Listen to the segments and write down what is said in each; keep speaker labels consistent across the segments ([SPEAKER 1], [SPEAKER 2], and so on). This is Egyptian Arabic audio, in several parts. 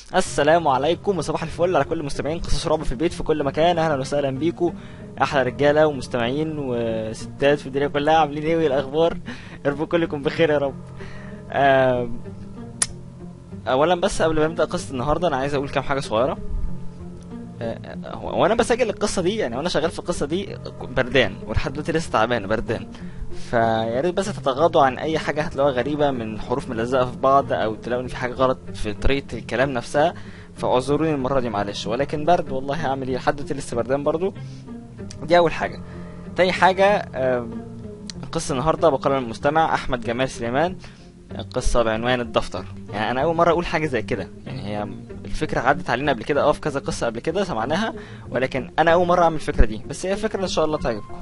[SPEAKER 1] السلام عليكم وصباح الفل على كل مستمعين قصص رعب في البيت في كل مكان اهلا وسهلا بيكم احلى رجاله ومستمعين وستات في الدنيا كلها عاملين ايه وايه الاخبار يا رب كلكم بخير يا رب آم، اولا بس قبل ما نبدا قصه النهارده انا عايز اقول كام حاجه صغيره آه، هو وانا بسجل القصه دي يعني وانا شغال في القصه دي بردان ولحد دلوقتي لسه تعبان بردان فيا ريت بس تتغاضوا عن اي حاجه هتلاقوها غريبه من حروف ملزقه في بعض او تلاقوا ان في حاجه غلط في طريقه الكلام نفسها فاعذروني المره دي معلش ولكن برد والله هعمل ايه لحد دلوقتي لسه بردان برضو دي اول حاجه تاني حاجه آم، قصه النهارده بقرر المستمع احمد جمال سليمان قصة بعنوان الدفتر يعني أنا أول مرة أقول حاجة زي كده يعني هي الفكرة عدت علينا قبل كده أه في كذا قصة قبل كده سمعناها ولكن أنا أول مرة أعمل الفكرة دي بس هي فكرة إن شاء الله تعجبكم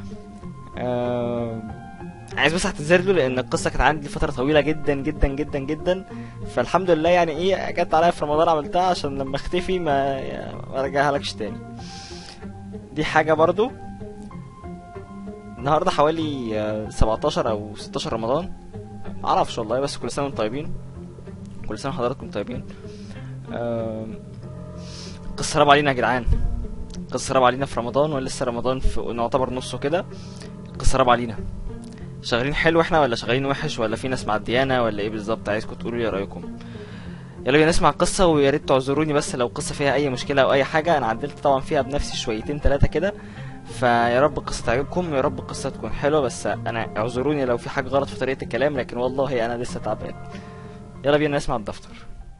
[SPEAKER 1] آم، عايز بس اعتذر له لان القصه كانت عندي فتره طويله جدا جدا جدا جدا فالحمد لله يعني ايه جت عليا في رمضان عملتها عشان لما اختفي ما ما ارجعها لكش تاني دي حاجه برضو النهارده حوالي آه، 17 او 16 رمضان معرفش والله بس كل سنه وانتم طيبين كل سنه وحضراتكم طيبين آم، قصه رابعه علينا يا جدعان قصه رابعه علينا في رمضان ولسه رمضان في نعتبر نصه كده قصه رابعه علينا شغالين حلو احنا ولا شغالين وحش ولا في ناس معديانا ولا ايه بالظبط عايزكم تقولوا لي رايكم يلا بينا نسمع القصة ويا ريت تعذروني بس لو القصة فيها أي مشكلة أو أي حاجة أنا عدلت طبعا فيها بنفسي شويتين تلاتة كده فيا رب القصة تعجبكم يا رب القصة تكون حلوة بس أنا اعذروني لو في حاجة غلط في طريقة الكلام لكن والله أنا لسه تعبان يلا بينا نسمع الدفتر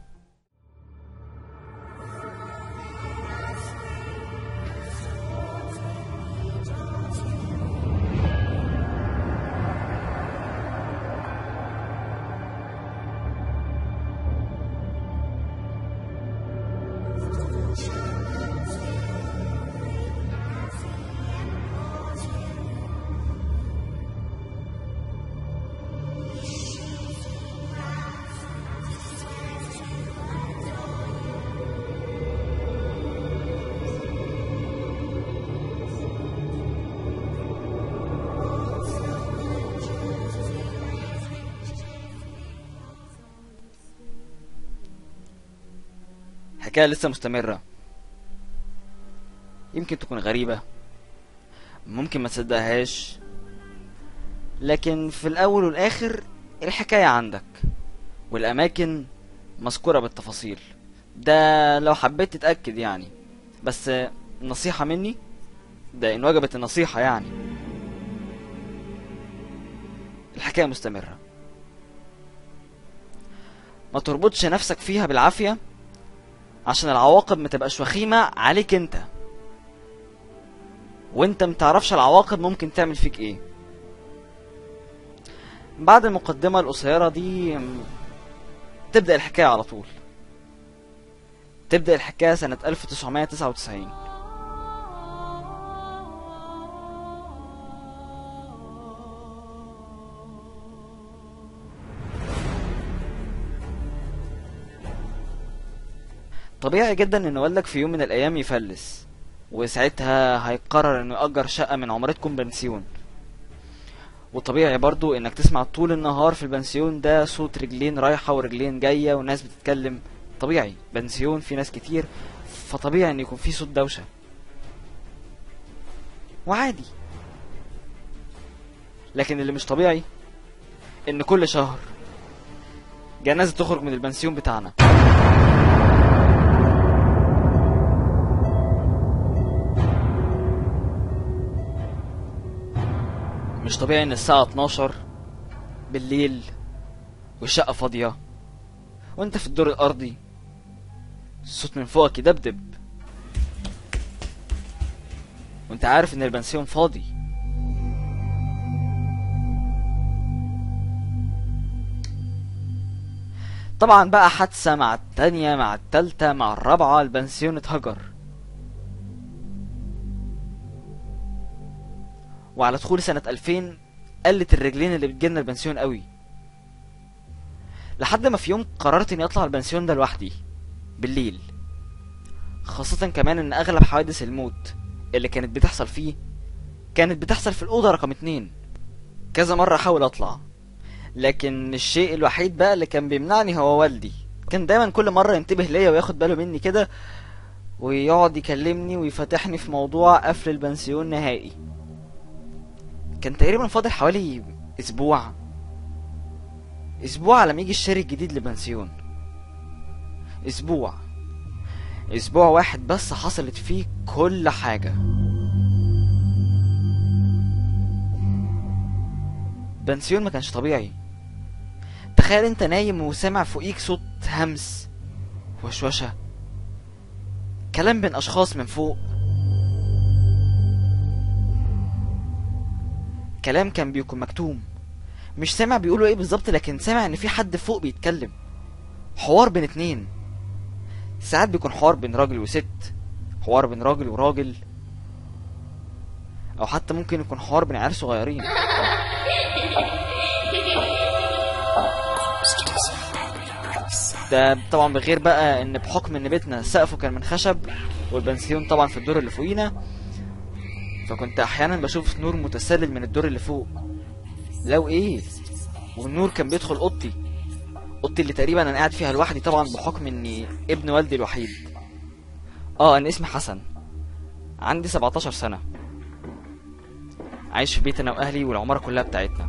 [SPEAKER 1] حكاية لسه مستمرة يمكن تكون غريبة ممكن ما تصدقهاش لكن في الأول والآخر الحكاية عندك والأماكن مذكورة بالتفاصيل ده لو حبيت تتأكد يعني بس نصيحة مني ده إن وجبت النصيحة يعني الحكاية مستمرة ما تربطش نفسك فيها بالعافية عشان العواقب ما تبقاش وخيمة عليك انت وانت متعرفش العواقب ممكن تعمل فيك ايه بعد المقدمة القصيرة دي م، تبدأ الحكاية على طول تبدأ الحكاية سنة 1999 طبيعي جدا ان والدك في يوم من الايام يفلس وساعتها هيقرر انه يأجر شقة من عمارتكم بنسيون وطبيعي برضو انك تسمع طول النهار في البنسيون ده صوت رجلين رايحة ورجلين جاية وناس بتتكلم طبيعي بنسيون في ناس كتير فطبيعي ان يكون في صوت دوشة وعادي لكن اللي مش طبيعي ان كل شهر جنازة تخرج من البنسيون بتاعنا مش طبيعي ان الساعة 12 بالليل والشقة فاضية وانت في الدور الارضي الصوت من فوقك يدبدب وانت عارف ان البنسيون فاضي طبعا بقى حادثة مع التانية مع التالتة مع الرابعة البنسيون اتهجر وعلى دخول سنة 2000 قلت الرجلين اللي بتجيلنا البنسيون قوي لحد ما في يوم قررت اني اطلع البنسيون ده لوحدي بالليل خاصة كمان ان اغلب حوادث الموت اللي كانت بتحصل فيه كانت بتحصل في الأوضة رقم اتنين كذا مرة احاول اطلع لكن الشيء الوحيد بقى اللي كان بيمنعني هو والدي كان دايما كل مرة ينتبه ليا وياخد باله مني كده ويقعد يكلمني ويفتحني في موضوع قفل البنسيون نهائي كان تقريبا فاضل حوالي اسبوع اسبوع على ما يجي الشاري الجديد لبنسيون اسبوع اسبوع واحد بس حصلت فيه كل حاجة بنسيون ما كانش طبيعي تخيل انت نايم وسامع فوقيك صوت همس وشوشة كلام بين اشخاص من فوق كلام كان بيكون مكتوم مش سامع بيقولوا ايه بالظبط لكن سامع ان في حد فوق بيتكلم حوار بين اتنين ساعات بيكون حوار بين راجل وست حوار بين راجل وراجل او حتى ممكن يكون حوار بين عيال صغيرين ده طبعا بغير بقى ان بحكم ان بيتنا سقفه كان من خشب والبنسيون طبعا في الدور اللي فوقينا فكنت احيانا بشوف نور متسلل من الدور اللي فوق لو ايه والنور كان بيدخل اوضتي اوضتي اللي تقريبا انا قاعد فيها لوحدي طبعا بحكم اني ابن والدي الوحيد اه انا اسمي حسن عندي 17 سنة عايش في بيت انا واهلي والعمارة كلها بتاعتنا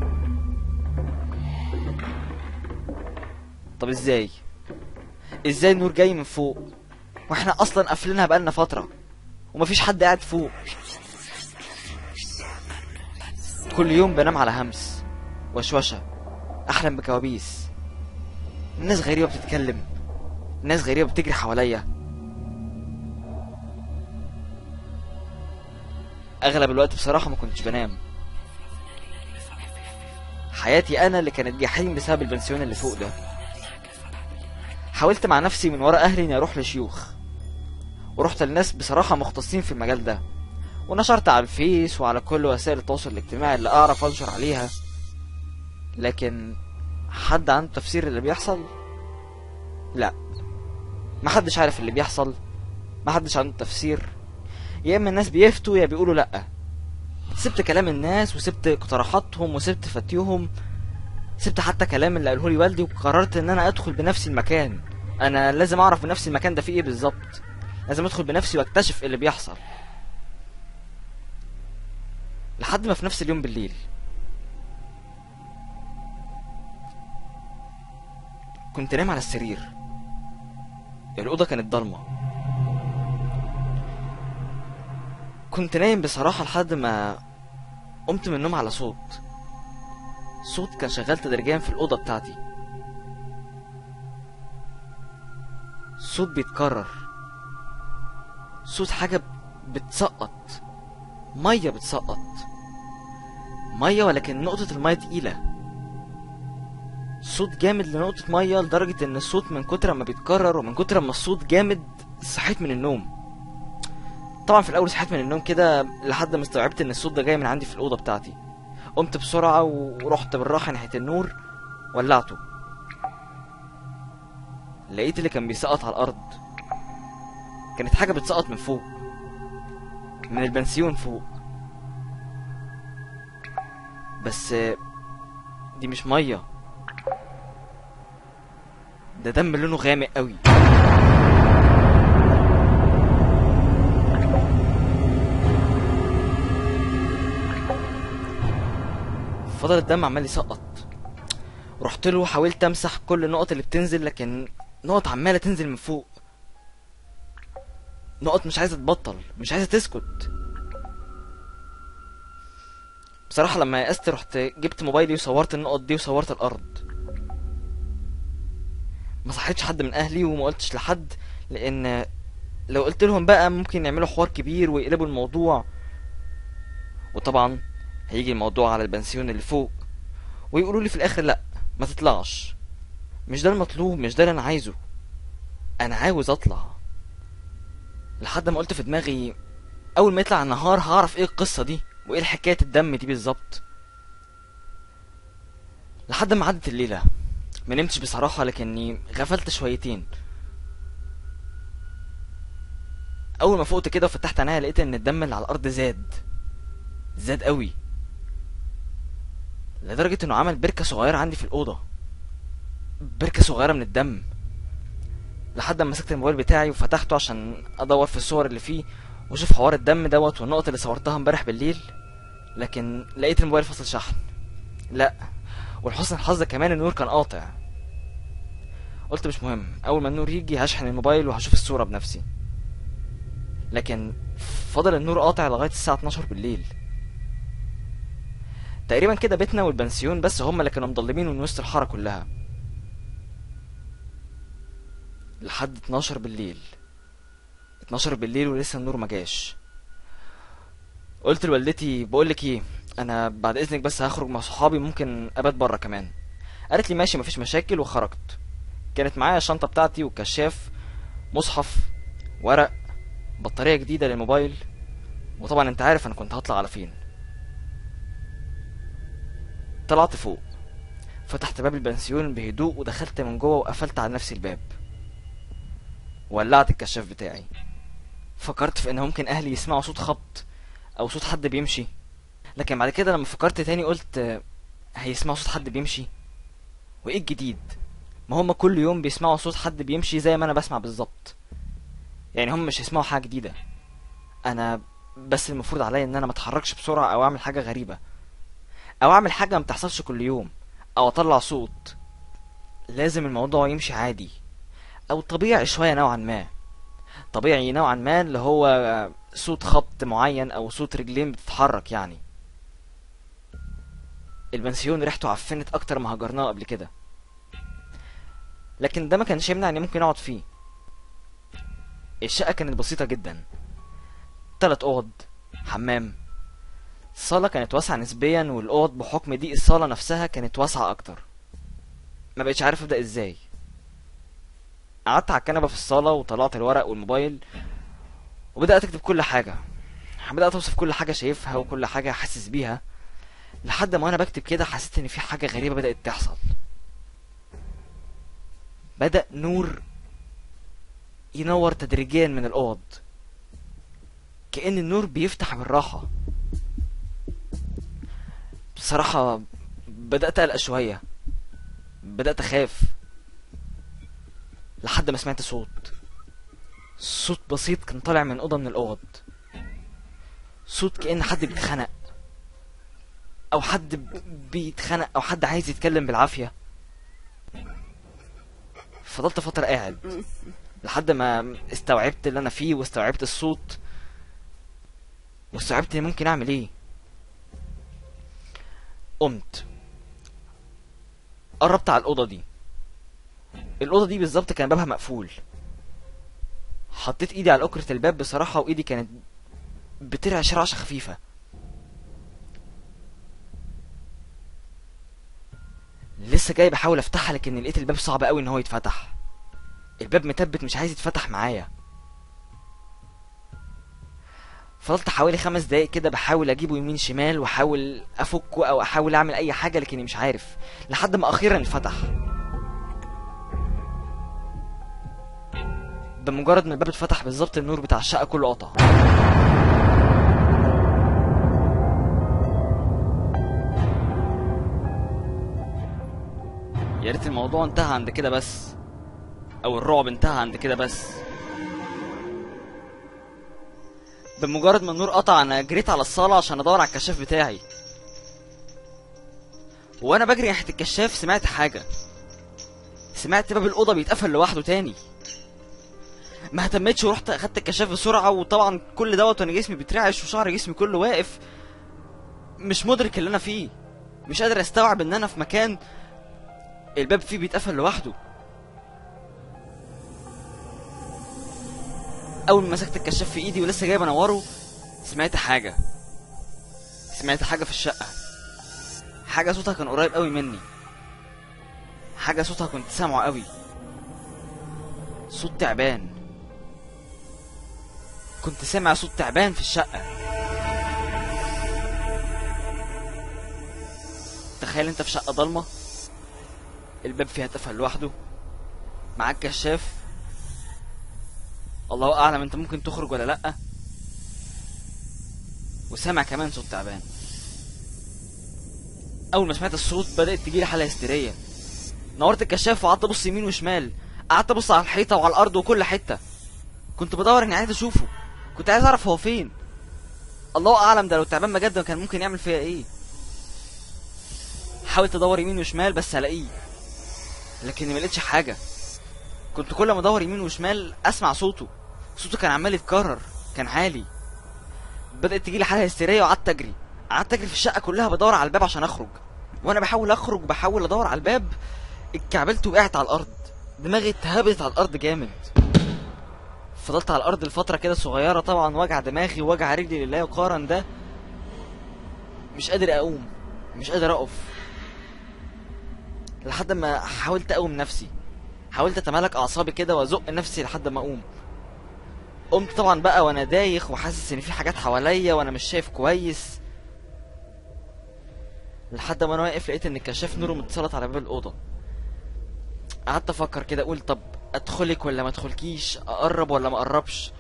[SPEAKER 1] طب ازاي ازاي النور جاي من فوق واحنا اصلا قافلينها بقالنا فترة ومفيش حد قاعد فوق كل يوم بنام على همس وشوشة احلم بكوابيس ناس غريبة بتتكلم ناس غريبة بتجري حواليا اغلب الوقت بصراحة ما كنتش بنام حياتي انا اللي كانت جحيم بسبب البنسيون اللي فوق ده حاولت مع نفسي من ورا اهلي اني اروح لشيوخ ورحت لناس بصراحة مختصين في المجال ده ونشرت على الفيس وعلى كل وسائل التواصل الاجتماعي اللي اعرف انشر عليها لكن حد عنده تفسير اللي بيحصل لا محدش عارف اللي بيحصل محدش عنده تفسير يا اما الناس بيفتوا يا بيقولوا لا سبت كلام الناس وسبت اقتراحاتهم وسبت فتيهم سبت حتى كلام اللي قاله لي والدي وقررت ان انا ادخل بنفسي المكان انا لازم اعرف بنفسي المكان ده فيه ايه بالظبط لازم ادخل بنفسي واكتشف ايه اللي بيحصل لحد ما في نفس اليوم بالليل كنت نايم على السرير الأوضة كانت ضلمة كنت نايم بصراحة لحد ما قمت من النوم على صوت صوت كان شغال تدريجيا في الأوضة بتاعتي صوت بيتكرر صوت حاجة بتسقط مية بتسقط مية ولكن نقطة المية تقيلة صوت جامد لنقطة مية لدرجة ان الصوت من كتر ما بيتكرر ومن كتر ما الصوت جامد صحيت من النوم طبعا في الاول صحيت من النوم كده لحد ما استوعبت ان الصوت ده جاي من عندي في الاوضه بتاعتي قمت بسرعه ورحت بالراحه ناحيه النور ولعته لقيت اللي كان بيسقط على الارض كانت حاجه بتسقط من فوق من البنسيون فوق بس دي مش ميه ده دم لونه غامق قوي فضل الدم عمال يسقط رحت له وحاولت امسح كل النقط اللي بتنزل لكن نقط عماله تنزل من فوق نقط مش عايزه تبطل مش عايزه تسكت بصراحه لما يأست رحت جبت موبايلي وصورت النقط دي وصورت الارض ما صحيتش حد من اهلي وما قلتش لحد لان لو قلت لهم بقى ممكن يعملوا حوار كبير ويقلبوا الموضوع وطبعا هيجي الموضوع على البنسيون اللي فوق ويقولوا لي في الاخر لا ما تطلعش مش ده المطلوب مش ده اللي انا عايزه انا عاوز اطلع لحد ما قلت في دماغي اول ما يطلع النهار هعرف ايه القصه دي وايه حكايه الدم دي بالظبط لحد ما عدت الليله ما نمتش بصراحه لكني غفلت شويتين اول ما فقت كده وفتحت عينيا لقيت ان الدم اللي على الارض زاد زاد قوي لدرجة انه عمل بركة صغيرة عندي في الأوضة بركة صغيرة من الدم لحد ما مسكت الموبايل بتاعي وفتحته عشان ادور في الصور اللي فيه واشوف حوار الدم دوت والنقط اللي صورتها امبارح بالليل لكن لقيت الموبايل فصل شحن لا ولحسن الحظ كمان النور كان قاطع قلت مش مهم اول ما النور يجي هشحن الموبايل وهشوف الصورة بنفسي لكن فضل النور قاطع لغاية الساعة 12 بالليل تقريبا كده بيتنا والبنسيون بس هما اللي كانوا مضلمين من وسط الحارة كلها لحد 12 بالليل 12 بالليل ولسه النور ما جاش قلت لوالدتي بقولك ايه انا بعد اذنك بس هخرج مع صحابي ممكن ابات بره كمان قالت لي ماشي مفيش مشاكل وخرجت كانت معايا الشنطه بتاعتي والكشاف مصحف ورق بطاريه جديده للموبايل وطبعا انت عارف انا كنت هطلع على فين طلعت فوق فتحت باب البنسيون بهدوء ودخلت من جوه وقفلت على نفسي الباب ولعت الكشاف بتاعي فكرت في ان ممكن اهلي يسمعوا صوت خبط او صوت حد بيمشي لكن بعد كده لما فكرت تاني قلت آه، هيسمعوا صوت حد بيمشي وايه الجديد ما هم كل يوم بيسمعوا صوت حد بيمشي زي ما انا بسمع بالظبط يعني هم مش هيسمعوا حاجه جديده انا بس المفروض عليا ان انا ما اتحركش بسرعه او اعمل حاجه غريبه او اعمل حاجه ما بتحصلش كل يوم او اطلع صوت لازم الموضوع يمشي عادي او طبيعي شويه نوعا ما طبيعي نوعا ما اللي هو صوت خبط معين او صوت رجلين بتتحرك يعني البنسيون ريحته عفنت اكتر ما هجرناه قبل كده لكن ده ما كانش يمنع اني ممكن اقعد فيه الشقه كانت بسيطه جدا تلات اوض حمام الصاله كانت واسعه نسبيا والاوض بحكم دي الصاله نفسها كانت واسعه اكتر ما بقتش عارف ابدا ازاي قعدت على الكنبه في الصاله وطلعت الورق والموبايل وبدات اكتب كل حاجه بدات اوصف كل حاجه شايفها وكل حاجه حاسس بيها لحد ما انا بكتب كده حسيت ان في حاجه غريبه بدات تحصل بدا نور ينور تدريجيا من الاوض كأن النور بيفتح بالراحة بصراحة بدأت أقلق شوية بدأت أخاف لحد ما سمعت صوت صوت بسيط كان طالع من أوضة من الأوض صوت كأن حد بيتخنق أو حد ب- بيتخنق أو حد عايز يتكلم بالعافية فضلت فترة قاعد لحد ما استوعبت اللي أنا فيه واستوعبت الصوت واستوعبت إني ممكن أعمل إيه قمت قربت على الأوضة دي الأوضة دي بالظبط كان بابها مقفول حطيت ايدي على أكرة الباب بصراحة وإيدي كانت بترعش رعشة خفيفة لسه جاي بحاول افتحها لكن لقيت الباب صعب قوي ان هو يتفتح الباب متبت مش عايز يتفتح معايا فضلت حوالي خمس دقايق كده بحاول اجيبه يمين شمال واحاول افكه او احاول اعمل اي حاجه لكني مش عارف لحد ما اخيرا اتفتح بمجرد ما الباب اتفتح بالظبط النور بتاع الشقه كله قطع يا ريت الموضوع انتهى عند كده بس او الرعب انتهى عند كده بس بمجرد ما النور قطع انا جريت على الصاله عشان ادور على الكشاف بتاعي وانا بجري ناحيه الكشاف سمعت حاجه سمعت باب الاوضه بيتقفل لوحده تاني ما اهتمتش ورحت اخدت الكشاف بسرعه وطبعا كل دوت وانا جسمي بيترعش وشعر جسمي كله واقف مش مدرك اللي انا فيه مش قادر استوعب ان انا في مكان الباب فيه بيتقفل لوحده اول ما مسكت الكشاف في ايدي ولسه جاي بنوره سمعت حاجه سمعت حاجه في الشقه حاجه صوتها كان قريب قوي مني حاجه صوتها كنت سامعه قوي صوت تعبان كنت سامع صوت تعبان في الشقه تخيل انت في شقه ضلمه الباب فيها اتقفل لوحده معاك كشاف الله اعلم انت ممكن تخرج ولا لا وسامع كمان صوت تعبان اول ما سمعت الصوت بدات تجيلي حاله هستيريه نورت الكشاف وقعدت ابص يمين وشمال قعدت ابص على الحيطه وعلى الارض وكل حته كنت بدور اني عايز اشوفه كنت عايز اعرف هو فين الله اعلم ده لو تعبان بجد كان ممكن يعمل فيا ايه حاولت ادور يمين وشمال بس الاقيه لكني ما لقيتش حاجه كنت كل ما ادور يمين وشمال اسمع صوته صوته كان عمال يتكرر كان عالي بدات تجيلي حاله هستيريه وقعدت اجري قعدت اجري في الشقه كلها بدور على الباب عشان اخرج وانا بحاول اخرج بحاول ادور على الباب اتكعبلت وقعت على الارض دماغي اتهبت على الارض جامد فضلت على الارض لفتره كده صغيره طبعا وجع دماغي ووجع رجلي لله يقارن ده مش قادر اقوم مش قادر اقف لحد ما حاولت اقوم نفسي حاولت اتمالك اعصابي كده وازق نفسي لحد ما اقوم قمت طبعا بقى وانا دايخ وحاسس ان في حاجات حواليا وانا مش شايف كويس لحد ما انا واقف لقيت ان الكشاف نوره متسلط على باب الاوضه قعدت افكر كده اقول طب ادخلك ولا ما ادخلكيش اقرب ولا ما اقربش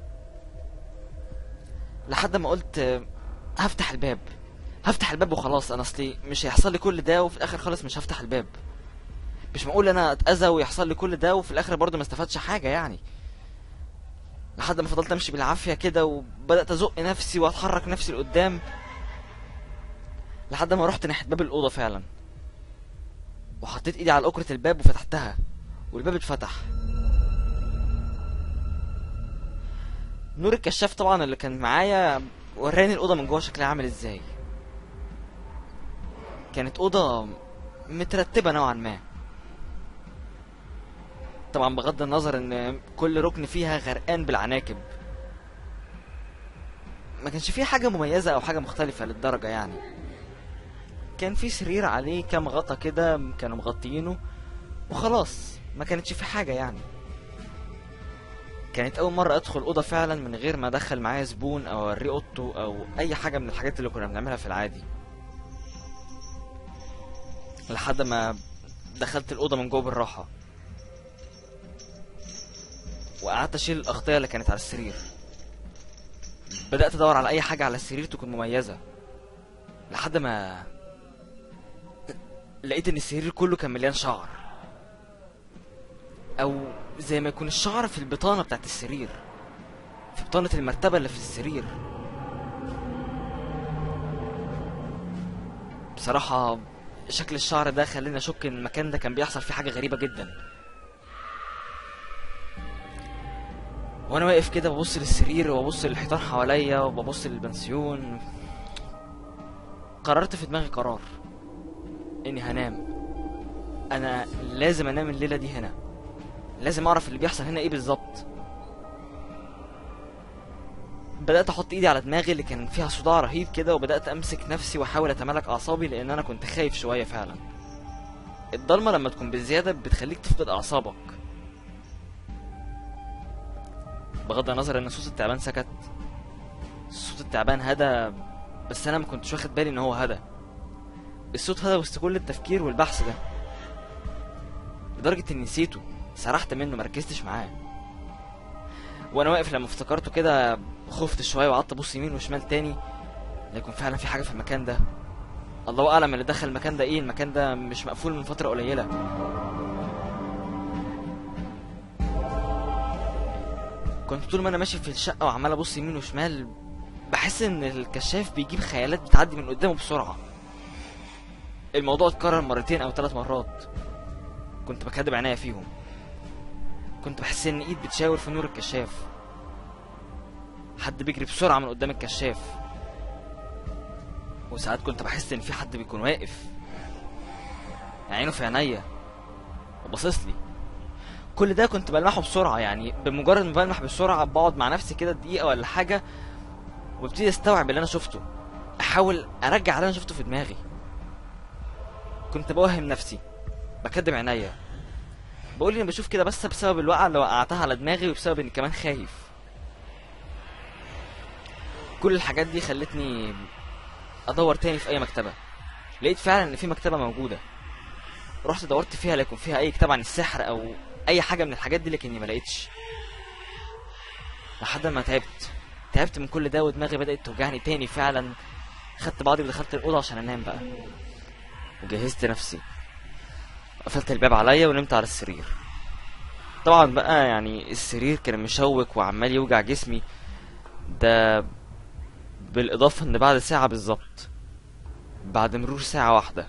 [SPEAKER 1] لحد ما قلت آه، هفتح الباب هفتح الباب وخلاص انا اصلي مش هيحصل لي كل ده وفي الاخر خالص مش هفتح الباب مش معقول انا اتاذى ويحصل لي كل ده وفي الاخر برضه ما استفادش حاجه يعني لحد ما فضلت امشي بالعافيه كده وبدات ازق نفسي واتحرك نفسي لقدام لحد ما رحت ناحيه باب الاوضه فعلا وحطيت ايدي على أكرة الباب وفتحتها والباب اتفتح نور الكشاف طبعا اللي كان معايا وراني الأوضة من جوه شكلها عامل ازاي كانت أوضة مترتبة نوعا ما طبعا بغض النظر ان كل ركن فيها غرقان بالعناكب ما كانش فيه حاجة مميزة او حاجة مختلفة للدرجة يعني كان في سرير عليه كام غطا كده كانوا مغطيينه وخلاص ما كانتش في حاجة يعني كانت أول مرة أدخل أوضة فعلا من غير ما أدخل معايا زبون أو أوريه أوضته أو أي حاجة من الحاجات اللي كنا بنعملها في العادي لحد ما دخلت الأوضة من جوه بالراحة وقعدت أشيل الأغطية اللي كانت على السرير بدأت أدور على أي حاجة على السرير تكون مميزة لحد ما لقيت ان السرير كله كان مليان شعر او زي ما يكون الشعر في البطانه بتاعت السرير في بطانه المرتبه اللي في السرير بصراحه شكل الشعر ده خلاني اشك ان المكان ده كان بيحصل فيه حاجه غريبه جدا وانا واقف كده ببص للسرير وببص للحيطان حواليا وببص للبنسيون قررت في دماغي قرار اني هنام انا لازم انام الليله دي هنا لازم اعرف اللي بيحصل هنا ايه بالظبط بدات احط ايدي على دماغي اللي كان فيها صداع رهيب كده وبدات امسك نفسي واحاول اتمالك اعصابي لان انا كنت خايف شويه فعلا الضلمه لما تكون بزياده بتخليك تفقد اعصابك بغض النظر ان صوت التعبان سكت صوت التعبان هدى بس انا ما كنتش واخد بالي ان هو هدى الصوت هدى وسط كل التفكير والبحث ده لدرجة اني نسيته سرحت منه مركزتش معاه وانا واقف لما افتكرته كده خفت شوية وقعدت ابص يمين وشمال تاني لا يكون فعلا في حاجة في المكان ده الله اعلم اللي دخل المكان ده ايه المكان ده مش مقفول من فترة قليلة كنت طول ما انا ماشي في الشقة وعمال ابص يمين وشمال بحس ان الكشاف بيجيب خيالات بتعدي من قدامه بسرعة الموضوع اتكرر مرتين او ثلاث مرات كنت بكدب عينيا فيهم كنت بحس ان ايد بتشاور في نور الكشاف حد بيجري بسرعة من قدام الكشاف وساعات كنت بحس ان في حد بيكون واقف عينه في عينيا وباصص لي كل ده كنت بلمحه بسرعة يعني بمجرد ما بلمح بسرعة بقعد مع نفسي كده دقيقة ولا حاجة وابتدي استوعب اللي انا شفته احاول ارجع اللي انا شفته في دماغي كنت بوهم نفسي بكدب عينيا بقول اني بشوف كده بس بسبب الوقعه اللي وقعتها على دماغي وبسبب اني كمان خايف كل الحاجات دي خلتني ادور تاني في اي مكتبه لقيت فعلا ان في مكتبه موجوده رحت دورت فيها ليكون فيها اي كتاب عن السحر او اي حاجه من الحاجات دي لكني ما لقيتش لحد ما تعبت تعبت من كل ده ودماغي بدات توجعني تاني فعلا خدت بعضي ودخلت الاوضه عشان انام بقى وجهزت نفسي قفلت الباب عليا ونمت على السرير طبعا بقى يعني السرير كان مشوك وعمال يوجع جسمي ده بالاضافه ان بعد ساعه بالظبط بعد مرور ساعه واحده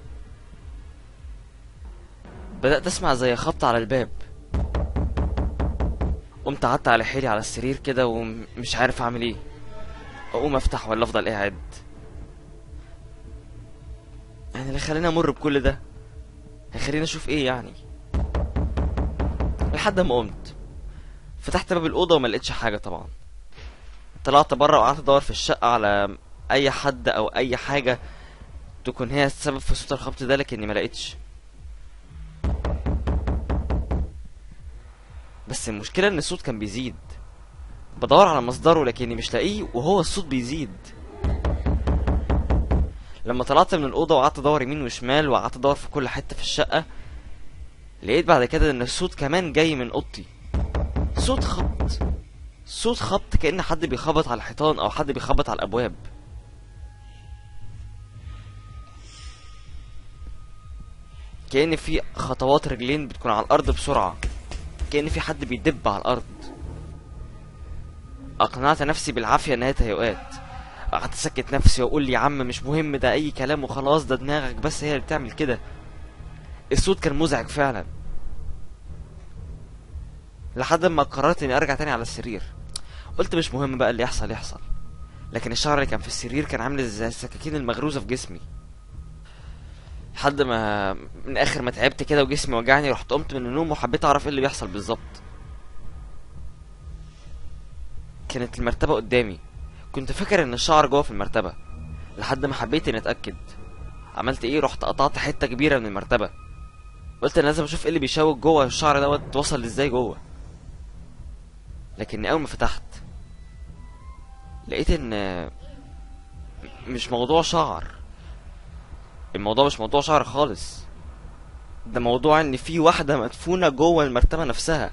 [SPEAKER 1] بدات اسمع زي خبط على الباب قمت قعدت على حيلي على السرير كده ومش عارف اعمل ايه اقوم افتح ولا افضل قاعد يعني اللي خلاني امر بكل ده هيخليني اشوف ايه يعني لحد ما قمت فتحت باب الاوضه وما لقيتش حاجه طبعا طلعت بره وقعدت ادور في الشقه على اي حد او اي حاجه تكون هي السبب في صوت الخبط ده لكني ما لقيتش بس المشكله ان الصوت كان بيزيد بدور على مصدره لكني مش لاقيه وهو الصوت بيزيد لما طلعت من الاوضه وقعدت ادور يمين وشمال وقعدت ادور في كل حته في الشقه لقيت بعد كده ان الصوت كمان جاي من اوضتي صوت خبط صوت خبط كأن حد بيخبط على الحيطان او حد بيخبط على الابواب كأن في خطوات رجلين بتكون على الارض بسرعة كأن في حد بيدب على الارض اقنعت نفسي بالعافية انها تهيؤات قعدت اسكت نفسي واقول لي يا عم مش مهم ده اي كلام وخلاص ده دماغك بس هي اللي بتعمل كده الصوت كان مزعج فعلا لحد ما قررت اني ارجع تاني على السرير قلت مش مهم بقى اللي يحصل يحصل لكن الشعر اللي كان في السرير كان عامل زي السكاكين المغروزه في جسمي لحد ما من اخر ما تعبت كده وجسمي وجعني رحت قمت من النوم وحبيت اعرف ايه اللي بيحصل بالظبط كانت المرتبه قدامي كنت فاكر ان الشعر جوه في المرتبه لحد ما حبيت اني اتاكد عملت ايه رحت قطعت حته كبيره من المرتبه قلت انا لازم اشوف ايه اللي بيشوك جوه الشعر دوت وصل ازاي جوه لكن اول ما فتحت لقيت ان مش موضوع شعر الموضوع مش موضوع شعر خالص ده موضوع ان في واحده مدفونه جوه المرتبه نفسها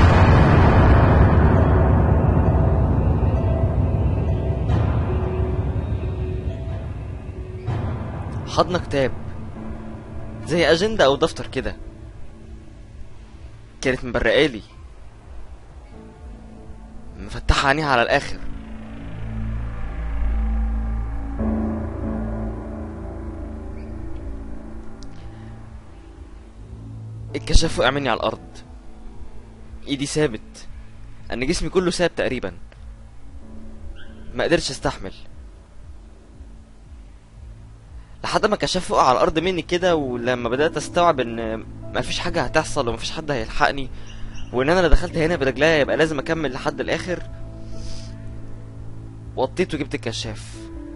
[SPEAKER 1] حضن كتاب زي اجنده او دفتر كده كانت مبرقالي مفتحة عينيها على الاخر الكشاف وقع مني على الارض ايدي ثابت ان جسمي كله ثابت تقريبا ما قدرتش استحمل لحد ما كشاف وقع على الارض مني كده ولما بدات استوعب ان مفيش حاجه هتحصل ومفيش حد هيلحقني وان انا اللي دخلت هنا برجليا يبقى لازم اكمل لحد الاخر وطيت وجبت الكشاف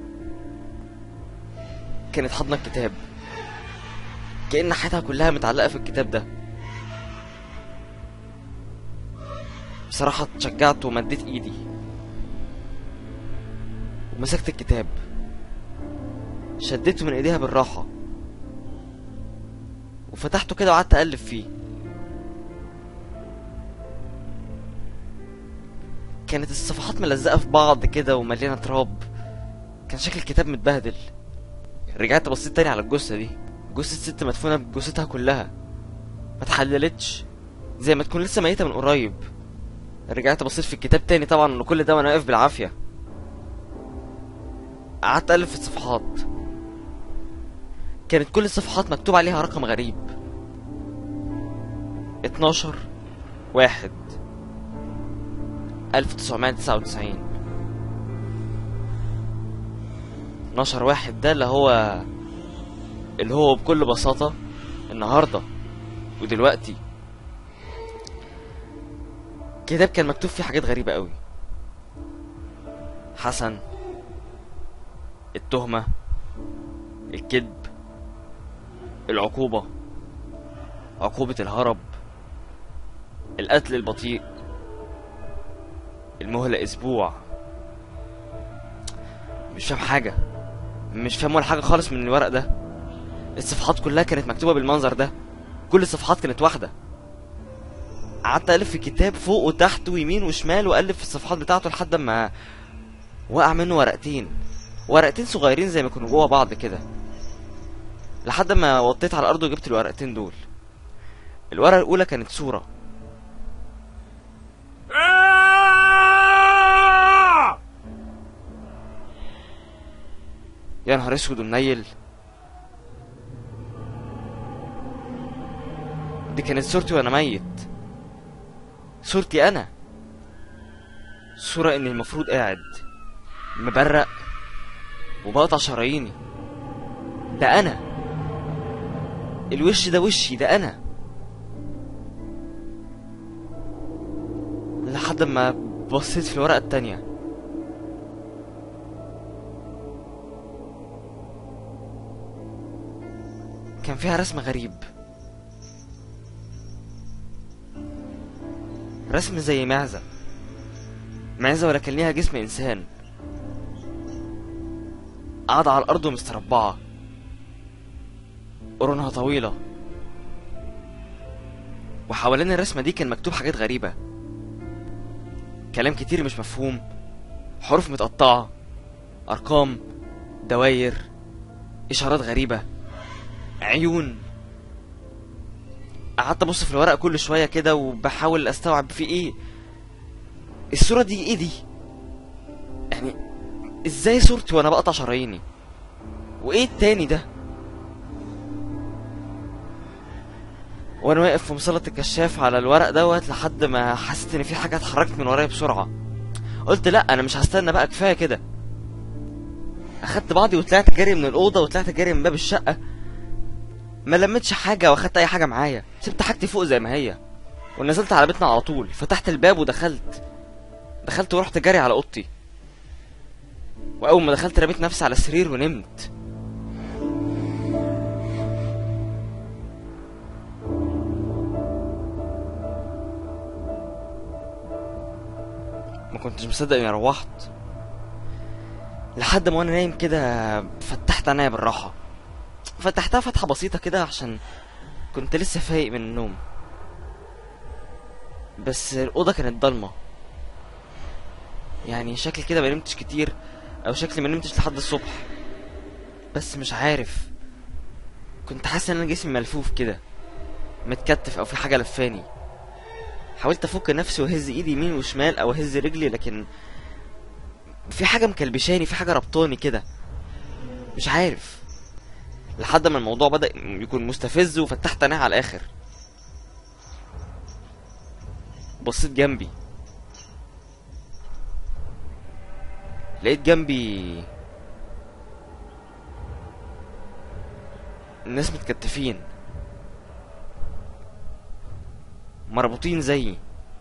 [SPEAKER 1] كانت حضنة الكتاب كأن حياتها كلها متعلقة في الكتاب ده بصراحة اتشجعت ومديت ايدي ومسكت الكتاب شديته من ايديها بالراحة وفتحته كده وقعدت اقلب فيه كانت الصفحات ملزقة في بعض كده ومليانة تراب كان شكل الكتاب متبهدل رجعت بصيت تاني على الجثة دي جثة ست مدفونة بجثتها كلها ما اتحللتش زي ما تكون لسه ميتة من قريب رجعت بصيت في الكتاب تاني طبعا وكل ده وانا واقف بالعافية قعدت ألف في الصفحات كانت كل الصفحات مكتوب عليها رقم غريب 12 واحد 1999 12 واحد ده اللي هو اللي هو بكل بساطة النهاردة ودلوقتي كتاب كان مكتوب فيه حاجات غريبة قوي حسن التهمة الكذب العقوبة عقوبة الهرب القتل البطيء المهلة أسبوع مش فاهم حاجة مش فاهم ولا حاجة خالص من الورق ده الصفحات كلها كانت مكتوبة بالمنظر ده كل الصفحات كانت واحدة قعدت ألف في الكتاب فوق وتحت ويمين وشمال وألف في الصفحات بتاعته لحد ما وقع منه ورقتين ورقتين صغيرين زي ما كانوا جوه بعض كده لحد ما وطيت على الأرض وجبت الورقتين دول الورقة الأولى كانت صورة يا نهار اسود ومنيل دي كانت صورتي وانا ميت صورتي انا صورة اني المفروض قاعد مبرق وبقطع شراييني ده انا الوش ده وشي ده انا لحد ما بصيت في الورقة التانية كان فيها رسم غريب رسم زي معزة معزة ولكن ليها جسم إنسان قاعدة على الأرض ومستربعة قرونها طويلة وحوالين الرسمة دي كان مكتوب حاجات غريبة كلام كتير مش مفهوم حروف متقطعة أرقام دواير إشارات غريبة عيون قعدت ابص في الورق كل شويه كده وبحاول استوعب في ايه الصوره دي ايه دي يعني ازاي صورتي وانا بقطع شراييني وايه التاني ده وانا واقف في مصلة الكشاف على الورق دوت لحد ما حسيت ان في حاجه اتحركت من ورايا بسرعه قلت لا انا مش هستنى بقى كفايه كده اخدت بعضي وطلعت جري من الاوضه وطلعت جري من باب الشقه ما لمتش حاجه واخدت اي حاجه معايا سبت حاجتي فوق زي ما هي ونزلت على بيتنا على طول فتحت الباب ودخلت دخلت ورحت جري على اوضتي واول ما دخلت رميت نفسي على السرير ونمت ما كنتش مصدق اني روحت لحد ما وانا نايم كده فتحت عينيا بالراحه فتحتها فتحه بسيطه كده عشان كنت لسه فايق من النوم بس الاوضه كانت ضلمه يعني شكل كده ما نمتش كتير او شكلي ما نمتش لحد الصبح بس مش عارف كنت حاسس ان انا جسمي ملفوف كده متكتف او في حاجه لفاني حاولت افك نفسي واهز ايدي يمين وشمال او اهز رجلي لكن في حاجه مكلبشاني في حاجه ربطاني كده مش عارف لحد ما الموضوع بدا يكون مستفز وفتحت عينيها على الاخر بصيت جنبي لقيت جنبي ناس متكتفين مربوطين زيي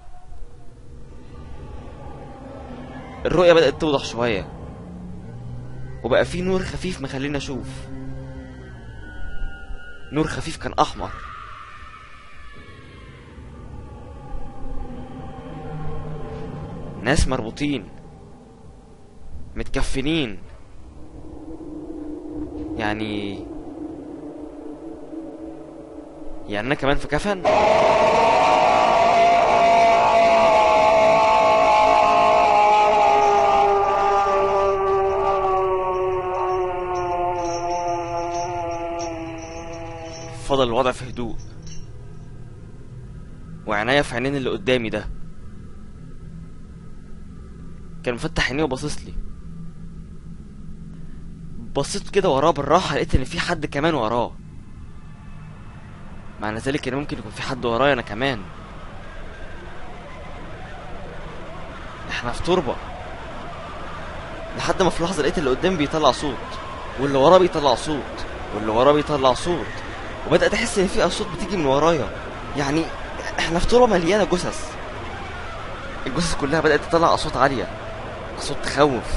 [SPEAKER 1] الرؤية بدأت توضح شوية وبقى في نور خفيف مخليني أشوف نور خفيف كان أحمر ناس مربوطين متكفنين يعني يعني انا كمان في كفن فضل الوضع في هدوء وعناية في عينين اللي قدامي ده كان مفتح عينيه وباصص لي بصيت كده وراه بالراحة لقيت ان في حد كمان وراه معنى ذلك ان ممكن يكون في حد ورايا انا كمان احنا في تربة لحد ما في لحظة لقيت اللي قدامي بيطلع صوت واللي وراه بيطلع صوت واللي وراه بيطلع صوت وبدأت احس ان في اصوات بتيجي من ورايا يعني احنا في تربة مليانة جثث الجثث كلها بدأت تطلع اصوات عالية اصوات تخوف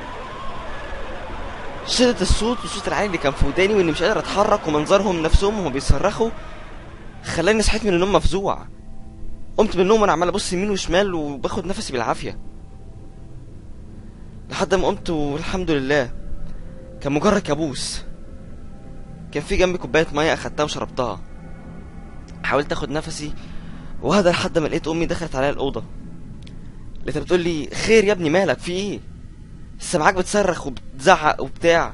[SPEAKER 1] شدة الصوت والصوت العالي اللي كان في وداني واني مش قادر اتحرك ومنظرهم نفسهم وهم بيصرخوا خلاني صحيت من النوم مفزوع قمت من النوم وانا عمال ابص يمين وشمال وباخد نفسي بالعافيه لحد ما قمت والحمد لله كان مجرد كابوس كان في جنبي كوبايه ميه اخدتها وشربتها حاولت اخد نفسي وهذا لحد ما لقيت امي دخلت عليا الاوضه لقيتها بتقول لي خير يا ابني مالك في ايه سامعاك بتصرخ وبتزعق وبتاع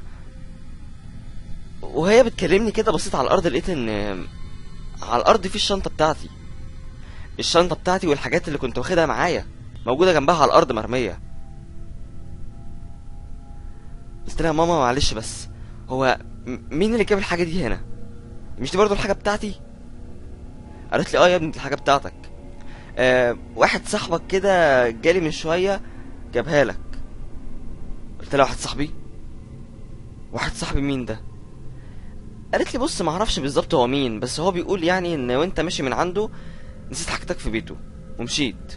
[SPEAKER 1] وهي بتكلمني كده بصيت على الارض لقيت ان على الارض في الشنطه بتاعتي الشنطه بتاعتي والحاجات اللي كنت واخدها معايا موجوده جنبها على الارض مرميه
[SPEAKER 2] قلت لها ماما معلش بس هو م- مين اللي جاب الحاجه دي هنا مش دي برضو الحاجه بتاعتي قالت لي اه يا ابني دي الحاجه بتاعتك آه واحد صاحبك كده جالي من شويه جابها لك قلت لها واحد صاحبي واحد صاحبي مين ده قالت لي بص ما اعرفش بالظبط هو مين بس هو بيقول يعني ان وانت ماشي من عنده نسيت حاجتك في بيته ومشيت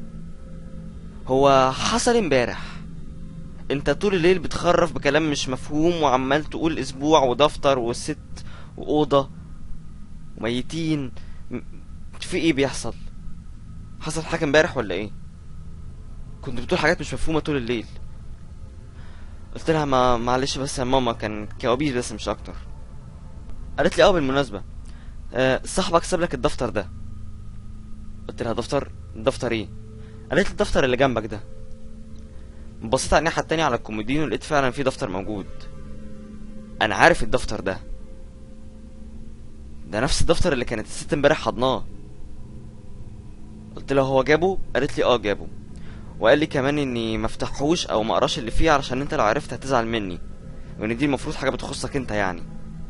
[SPEAKER 2] هو حصل امبارح انت طول الليل بتخرف بكلام مش مفهوم وعمال تقول اسبوع ودفتر وست واوضه وميتين م- في ايه بيحصل حصل حاجه امبارح ولا ايه كنت بتقول حاجات مش مفهومه طول الليل قلت لها ما معلش بس يا ماما كان كوابيس بس مش اكتر قالت لي اه بالمناسبه أه صاحبك ساب لك الدفتر ده قلت لها دفتر دفتر ايه قالت لي الدفتر اللي جنبك ده بصيت على الناحيه التانية على الكومودينو لقيت فعلا في دفتر موجود انا عارف الدفتر ده ده نفس الدفتر اللي كانت الست امبارح حضناه قلت لها هو جابه قالت لي اه جابه وقال لي كمان اني ما افتحوش او ما اقراش اللي فيه علشان انت لو عرفت هتزعل مني وان دي المفروض حاجه بتخصك انت يعني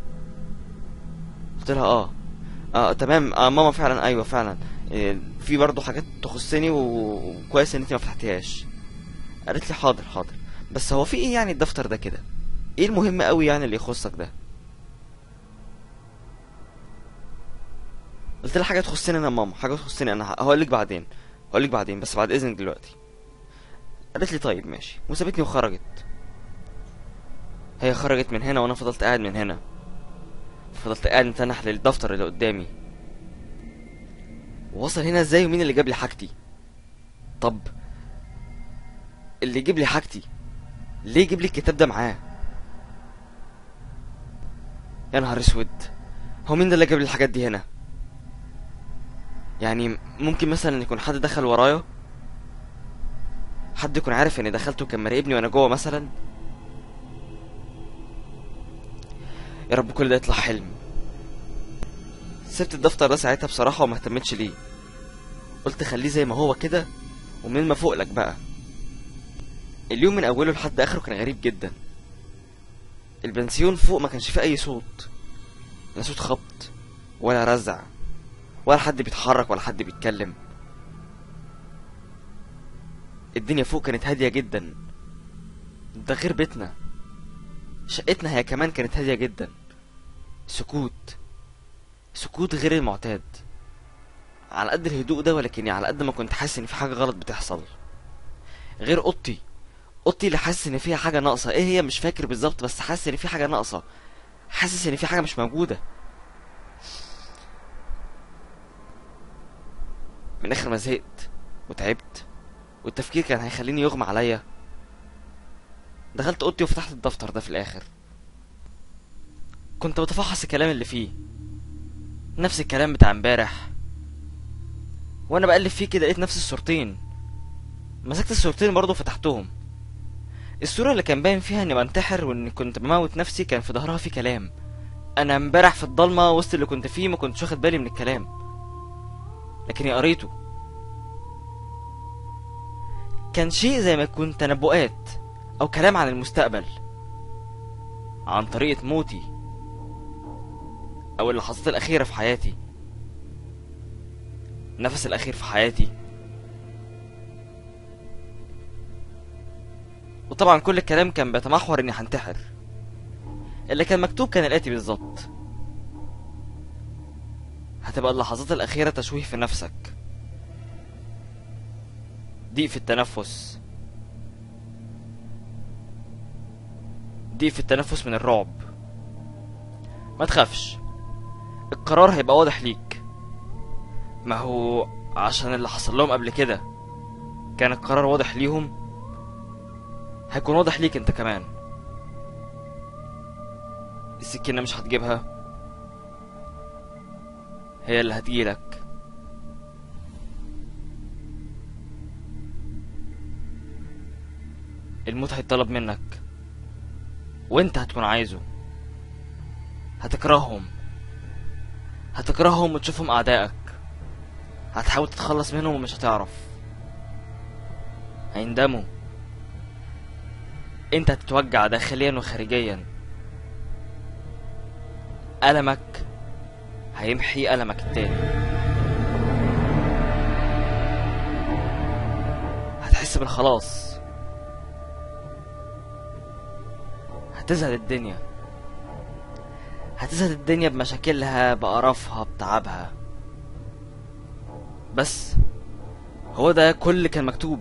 [SPEAKER 2] قلت لها اه اه تمام اه ماما فعلا ايوه فعلا إيه في برضه حاجات تخصني و- وكويس ان انت ما فتحتيهاش قالت لي حاضر حاضر بس هو في ايه يعني الدفتر ده كده ايه المهم قوي يعني اللي يخصك ده قلت لها حاجه تخصني انا يا ماما حاجه تخصني انا هقول لك بعدين هقول لك بعدين بس بعد اذنك دلوقتي قالت لي طيب ماشي وسابتني وخرجت هي خرجت من هنا وانا فضلت قاعد من هنا فضلت قاعد متنح للدفتر اللي قدامي ووصل هنا ازاي ومين اللي جاب لي حاجتي طب اللي يجيب لي حاجتي ليه يجيب لي الكتاب ده معاه يا نهار اسود هو مين ده اللي جاب لي الحاجات دي هنا يعني ممكن مثلا يكون حد دخل ورايا حد يكون عارف اني دخلت وكان مراقبني وانا جوه مثلا يا رب كل ده يطلع حلم سبت الدفتر ده ساعتها بصراحة وما اهتمتش ليه قلت خليه زي ما هو كده ومن ما فوق لك بقى اليوم من اوله لحد اخره كان غريب جدا البنسيون فوق ما كانش فيه اي صوت لا صوت خبط ولا رزع ولا حد بيتحرك ولا حد بيتكلم الدنيا فوق كانت هادية جدا ده غير بيتنا شقتنا هي كمان كانت هادية جدا سكوت سكوت غير المعتاد على قد الهدوء ده ولكني على قد ما كنت حاسس ان في حاجة غلط بتحصل غير اوضتي اوضتي اللي حاسس ان فيها حاجة ناقصة ايه هي مش فاكر بالظبط بس حاسس ان في حاجة ناقصة حاسس ان في حاجة مش موجودة من اخر ما زهقت وتعبت والتفكير كان هيخليني يغمى عليا دخلت اوضتي وفتحت الدفتر ده في الاخر كنت بتفحص الكلام اللي فيه نفس الكلام بتاع امبارح وانا بقلب فيه كده لقيت نفس الصورتين مسكت الصورتين برضه وفتحتهم الصورة اللي كان باين فيها اني بنتحر واني كنت بموت نفسي كان في ظهرها في كلام انا امبارح في الضلمة وسط اللي كنت فيه ما كنتش واخد بالي من الكلام لكني قريته كان شيء زي ما يكون تنبؤات او كلام عن المستقبل عن طريقة موتي او اللحظات الاخيرة في حياتي النفس الاخير في حياتي وطبعا كل الكلام كان بيتمحور اني هنتحر اللي كان مكتوب كان الاتي بالظبط هتبقى اللحظات الاخيرة تشويه في نفسك ضيق في التنفس ضيق في التنفس من الرعب ما تخافش القرار هيبقى واضح ليك ما هو عشان اللي حصل لهم قبل كده كان القرار واضح ليهم هيكون واضح ليك انت كمان السكينة مش هتجيبها هي اللي هتجيلك الموت هيطلب منك وانت هتكون عايزه هتكرههم هتكرههم وتشوفهم اعدائك هتحاول تتخلص منهم ومش هتعرف هيندموا انت هتتوجع داخليا وخارجيا ألمك هيمحي ألمك التاني هتحس بالخلاص هتزهد الدنيا هتزهد الدنيا بمشاكلها بقرفها بتعبها بس هو ده كل اللي كان مكتوب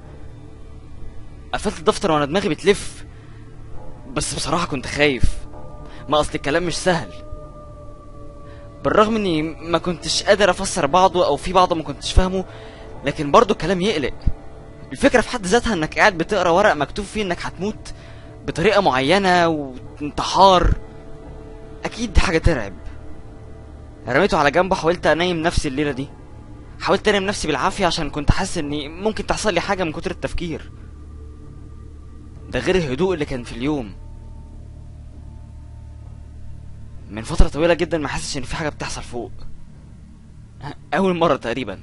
[SPEAKER 2] قفلت الدفتر وانا دماغي بتلف بس بصراحة كنت خايف ما اصل الكلام مش سهل بالرغم اني ما كنتش قادر افسر بعضه او في بعضه ما كنتش فاهمه لكن برضه الكلام يقلق الفكرة في حد ذاتها انك قاعد بتقرا ورق مكتوب فيه انك هتموت بطريقة معينة وانتحار اكيد دي حاجة ترعب رميته على جنب وحاولت انيم نفسي الليلة دي حاولت انام نفسي بالعافية عشان كنت حاسس اني ممكن تحصل لي حاجة من كتر التفكير ده غير الهدوء اللي كان في اليوم من فترة طويلة جدا ما حاسسش ان في حاجة بتحصل فوق اول مرة تقريبا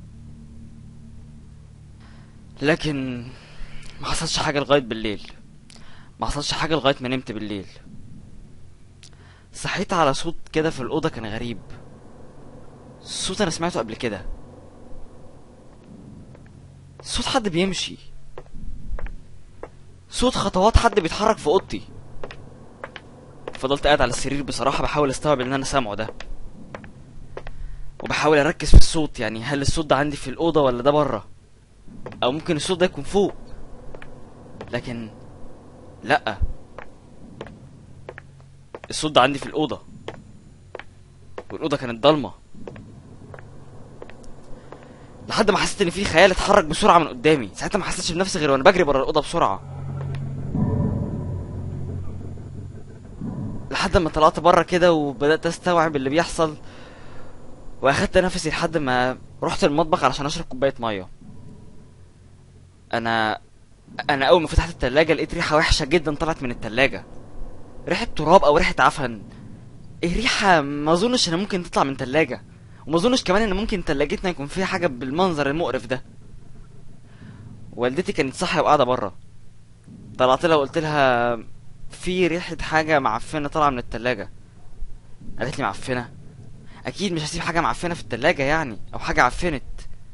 [SPEAKER 2] لكن ما حصلش حاجة لغاية بالليل ما حصلش حاجة لغاية ما نمت بالليل صحيت على صوت كده في الأوضة كان غريب صوت أنا سمعته قبل كده صوت حد بيمشي صوت خطوات حد بيتحرك في اوضتي فضلت قاعد على السرير بصراحة بحاول استوعب اللي انا سامعه ده وبحاول اركز في الصوت يعني هل الصوت ده عندي في الأوضة ولا ده بره او ممكن الصوت ده يكون فوق لكن لا الصوت ده عندي في الأوضة والأوضة كانت ضلمة لحد ما حسيت ان في خيال اتحرك بسرعه من قدامي ساعتها ما حسيتش بنفسي غير وانا بجري بره الاوضه بسرعه لحد ما طلعت بره كده وبدات استوعب اللي بيحصل واخدت نفسي لحد ما رحت المطبخ علشان اشرب كوبايه ميه انا انا اول ما فتحت التلاجة لقيت ريحه وحشه جدا طلعت من التلاجة ريحه تراب او ريحه عفن ايه ريحه ما اظنش انها ممكن تطلع من تلاجة وما اظنش كمان ان ممكن تلاجتنا يكون فيها حاجه بالمنظر المقرف ده والدتي كانت صاحيه وقاعده بره طلعت لها وقلت لها في ريحه حاجه معفنه طالعه من التلاجة قالت لي معفنه اكيد مش هسيب حاجه معفنه في التلاجة يعني او حاجه عفنت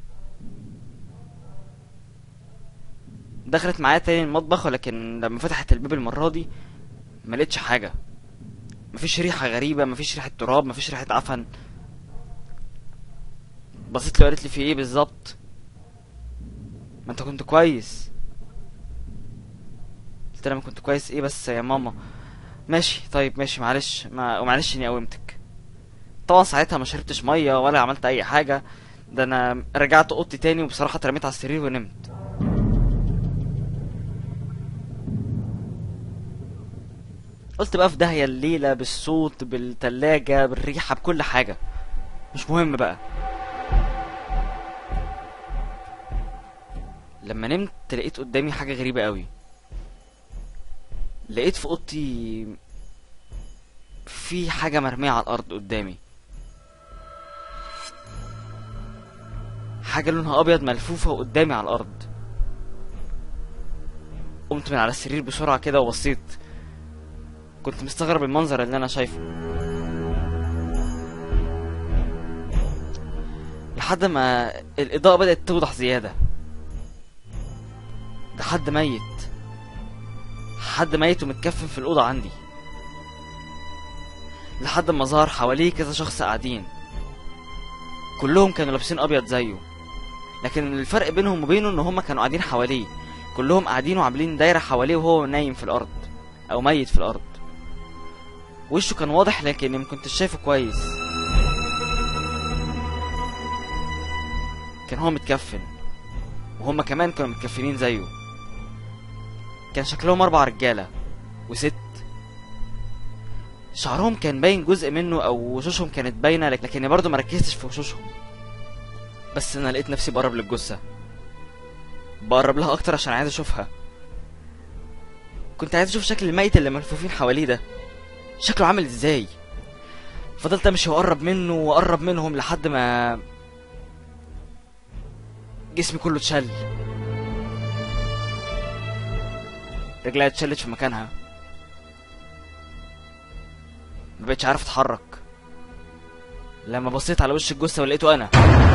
[SPEAKER 2] دخلت معايا تاني المطبخ ولكن لما فتحت الباب المره دي ما لقيتش حاجه مفيش ريحه غريبه مفيش ريحه تراب مفيش ريحه عفن بصيت له قالت لي في ايه بالظبط ما انت كنت كويس قلت لها ما كنت كويس ايه بس يا ماما ماشي طيب ماشي معلش ما ومعلش اني قومتك طبعا ساعتها ما شربتش ميه ولا عملت اي حاجه ده انا رجعت اوضتي تاني وبصراحه اترميت على السرير ونمت قلت بقى في داهيه الليله بالصوت بالتلاجة بالريحه بكل حاجه مش مهم بقى لما نمت لقيت قدامي حاجة غريبة قوي لقيت في اوضتي في حاجة مرمية على الأرض قدامي حاجة لونها أبيض ملفوفة قدامي على الأرض قمت من على السرير بسرعة كده وبصيت كنت مستغرب المنظر اللي أنا شايفه لحد ما الإضاءة بدأت توضح زيادة ده حد ميت حد ميت ومتكفن في الأوضة عندي لحد ما ظهر حواليه كذا شخص قاعدين كلهم كانوا لابسين أبيض زيه لكن الفرق بينهم وبينه إن هما كانوا قاعدين حواليه كلهم قاعدين وعاملين دايرة حواليه وهو نايم في الأرض أو ميت في الأرض وشه كان واضح لكن مكنتش شايفه كويس كان هو متكفن وهما كمان كانوا متكفنين زيه كان شكلهم أربع رجالة وست شعرهم كان باين جزء منه أو وشوشهم كانت باينة لك- لكني برضه مركزتش في وشوشهم بس أنا لقيت نفسي بقرب للجثة بقرب لها أكتر عشان عايز أشوفها كنت عايز أشوف شكل الميت اللي ملفوفين حواليه ده شكله عامل إزاي فضلت أمشي وأقرب منه وأقرب منهم لحد ما جسمي كله اتشل
[SPEAKER 1] رجليها اتشلت في مكانها مبقتش عارف اتحرك لما بصيت على وش الجثة ولقيته انا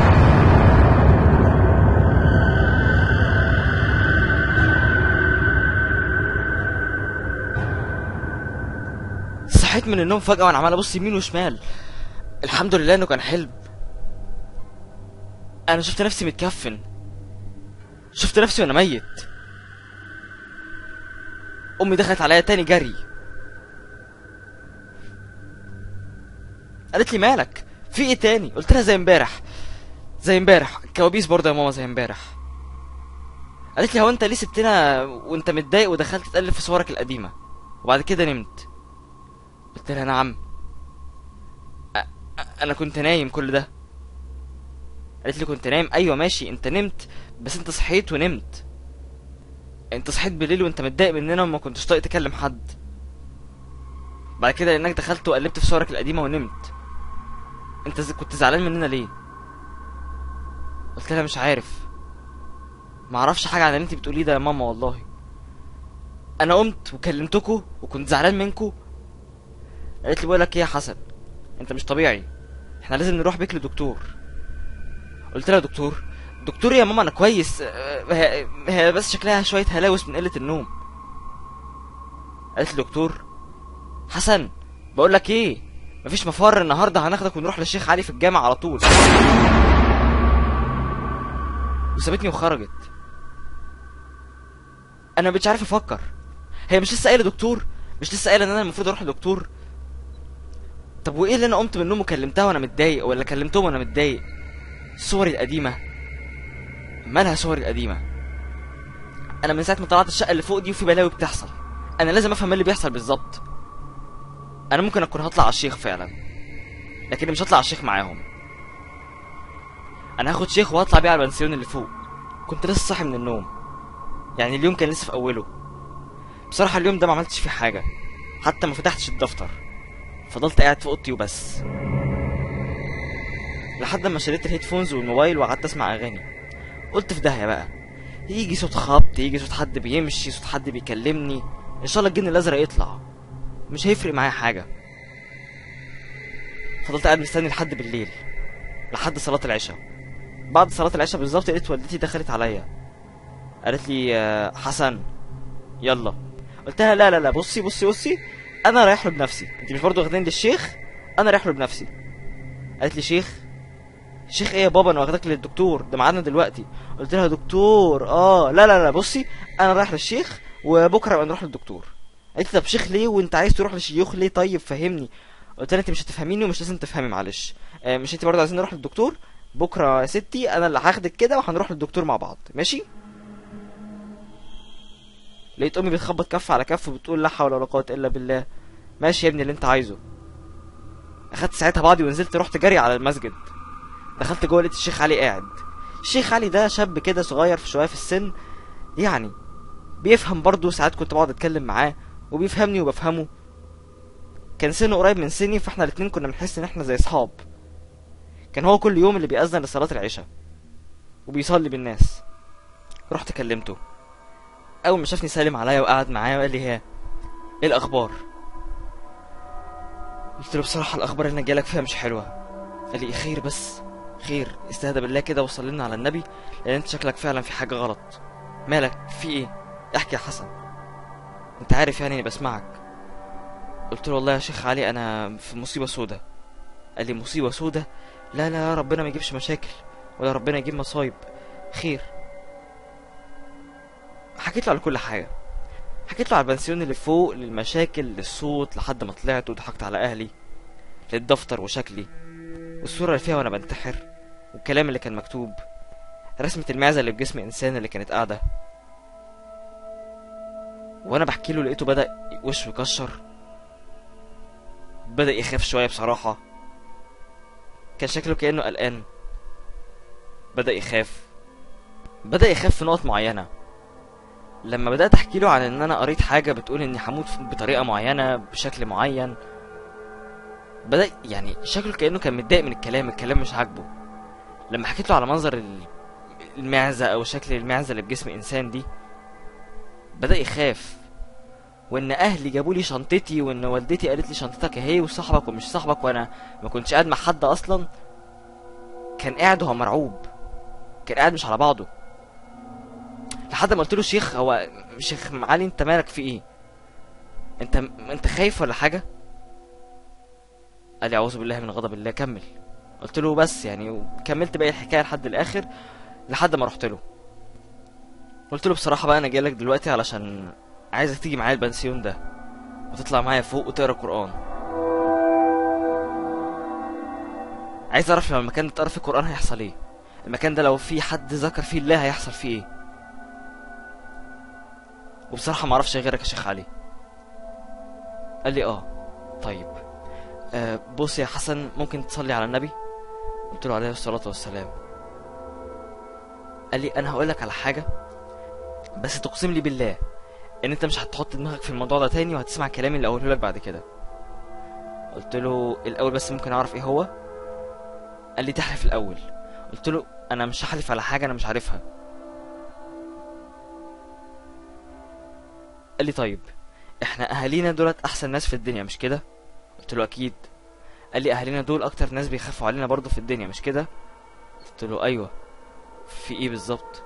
[SPEAKER 1] صحيت من النوم فجأة وانا عمال ابص يمين وشمال الحمد لله انه كان حلم انا شفت نفسي متكفن شفت نفسي وانا ميت امي دخلت عليا تاني جري قالت لي مالك في ايه تاني قلت لها زي امبارح زي امبارح كوابيس برضه يا ماما زي امبارح قالت لي هو انت ليه سبتنا وانت متضايق ودخلت تقلب في صورك القديمه وبعد كده نمت قلت لها نعم أ- أ- انا كنت نايم كل ده قالت لي كنت نايم ايوه ماشي انت نمت بس انت صحيت ونمت انت صحيت بالليل وانت متضايق مننا وما كنتش طايق تكلم حد بعد كده لانك دخلت وقلبت في صورك القديمه ونمت انت ز... كنت زعلان مننا ليه قلت لها مش عارف ما اعرفش حاجه عن اللي انت بتقوليه ده يا ماما والله انا قمت وكلمتكوا وكنت زعلان منكوا قالت لي بقول لك ايه يا حسن انت مش طبيعي احنا لازم نروح بيك لدكتور قلت لها دكتور دكتور يا ماما انا كويس اه، هي هي بس شكلها شويه هلاوس من قله النوم قالت لي دكتور حسن بقول لك ايه مفيش مفر النهارده هناخدك ونروح للشيخ علي في الجامع على طول وسابتني وخرجت انا مش عارف افكر هي مش لسه قايله دكتور مش لسه قايله ان انا المفروض اروح لدكتور طب وايه اللي انا قمت من النوم وكلمتها وانا متضايق ولا كلمتهم وانا متضايق صوري القديمه مالها صوري القديمه انا من ساعه ما طلعت الشقه اللي فوق دي وفي بلاوي بتحصل انا لازم افهم ايه اللي بيحصل بالظبط انا ممكن اكون هطلع على الشيخ فعلا لكن مش هطلع على الشيخ معاهم انا هاخد شيخ وهطلع بيه على البنسيون اللي فوق كنت لسه صاحي من النوم يعني اليوم كان لسه في اوله بصراحه اليوم ده ما عملتش فيه حاجه حتى ما فتحتش الدفتر فضلت قاعد في اوضتي وبس لحد ما شريت الهيدفونز والموبايل وقعدت اسمع اغاني قلت في داهيه بقى يجي صوت خبط يجي صوت حد بيمشي صوت حد بيكلمني ان شاء الله الجن الازرق يطلع مش هيفرق معايا حاجه فضلت قاعد مستني لحد بالليل لحد صلاه العشاء بعد صلاه العشاء بالظبط لقيت والدتي دخلت عليا قالت لي آه، حسن يلا قلت لها لا لا لا بصي بصي بصي انا رايح له بنفسي انت مش برضه واخدين للشيخ انا رايح له بنفسي قالت لي شيخ شيخ ايه يا بابا انا واخدك للدكتور ده ميعادنا دلوقتي قلت لها دكتور اه لا لا لا بصي انا رايح للشيخ وبكره بقى نروح للدكتور قالت لي طب شيخ ليه وانت عايز تروح لشيوخ ليه طيب فهمني قلت لها انت مش هتفهميني ومش لازم تفهمي معلش آه مش انت برضه عايزين نروح للدكتور بكره يا ستي انا اللي هاخدك كده وهنروح للدكتور مع بعض ماشي لقيت امي بتخبط كف على كف وبتقول لا حول ولا قوه الا بالله ماشي يا ابني اللي انت عايزه اخدت ساعتها بعضي ونزلت رحت جري على المسجد دخلت جوه لقيت الشيخ علي قاعد الشيخ علي ده شاب كده صغير في شويه في السن يعني بيفهم برضه ساعات كنت بقعد اتكلم معاه وبيفهمني وبفهمه كان سنه قريب من سني فاحنا الاتنين كنا بنحس ان احنا زي اصحاب كان هو كل يوم اللي بيأذن لصلاة العشاء وبيصلي بالناس رحت كلمته اول ما شافني سلم عليا وقعد معايا وقال لي ها ايه الاخبار قلت له بصراحه الاخبار اللي انا جايلك فيها مش حلوه قال لي خير بس خير استهدى بالله كده وصلي لنا على النبي لان انت شكلك فعلا في حاجه غلط مالك في ايه احكي يا حسن انت عارف يعني اني بسمعك قلت له والله يا شيخ علي انا في مصيبه سودة قال لي مصيبه سودة لا لا يا ربنا ما يجيبش مشاكل ولا ربنا يجيب مصايب خير حكيت له على كل حاجه حكيت له على البنسيون اللي فوق للمشاكل للصوت لحد ما طلعت وضحكت على اهلي للدفتر وشكلي والصورة اللي فيها وانا بنتحر والكلام اللي كان مكتوب رسمة المعزة اللي بجسم انسان اللي كانت قاعدة وانا بحكي له لقيته بدأ وشه يكشر بدأ يخاف شوية بصراحة كان شكله كأنه قلقان بدأ يخاف بدأ يخاف في نقط معينة لما بدأت أحكي له عن إن أنا قريت حاجة بتقول إني هموت بطريقة معينة بشكل معين بدأ يعني شكله كأنه كان متضايق من الكلام الكلام مش عاجبه لما حكيت له على منظر ال- المعزة أو شكل المعزة اللي بجسم إنسان دي بدأ يخاف وان اهلي جابوا لي شنطتي وان والدتي قالت لي شنطتك اهي وصاحبك ومش صاحبك وانا ما كنتش قاعد مع حد اصلا كان قاعد وهو مرعوب كان قاعد مش على بعضه لحد ما قلت له شيخ هو شيخ معالي انت مالك في ايه انت انت خايف ولا حاجه قال لي اعوذ بالله من غضب الله كمل قلت له بس يعني كملت باقي الحكايه لحد الاخر لحد ما رحت له قلت له بصراحه بقى انا جاي لك دلوقتي علشان عايزك تيجي معايا البنسيون ده وتطلع معايا فوق وتقرا قران عايز اعرف لو المكان ده اتقرا فيه قران هيحصل ايه المكان ده لو في حد ذكر فيه الله هيحصل فيه ايه وبصراحه ما اعرفش غيرك يا شيخ علي قال لي اه طيب آه بص يا حسن ممكن تصلي على النبي قلت له عليه الصلاه والسلام قال لي انا هقول لك على حاجه بس تقسم لي بالله ان انت مش هتحط دماغك في الموضوع ده تاني وهتسمع كلامي اللي اقوله لك بعد كده قلت له الاول بس ممكن اعرف ايه هو قال لي تحلف الاول قلت له انا مش هحلف على حاجه انا مش عارفها قال لي طيب احنا اهالينا دولت احسن ناس في الدنيا مش كده قلت له اكيد قال لي اهالينا دول اكتر ناس بيخافوا علينا برضه في الدنيا مش كده قلت له ايوه في ايه بالظبط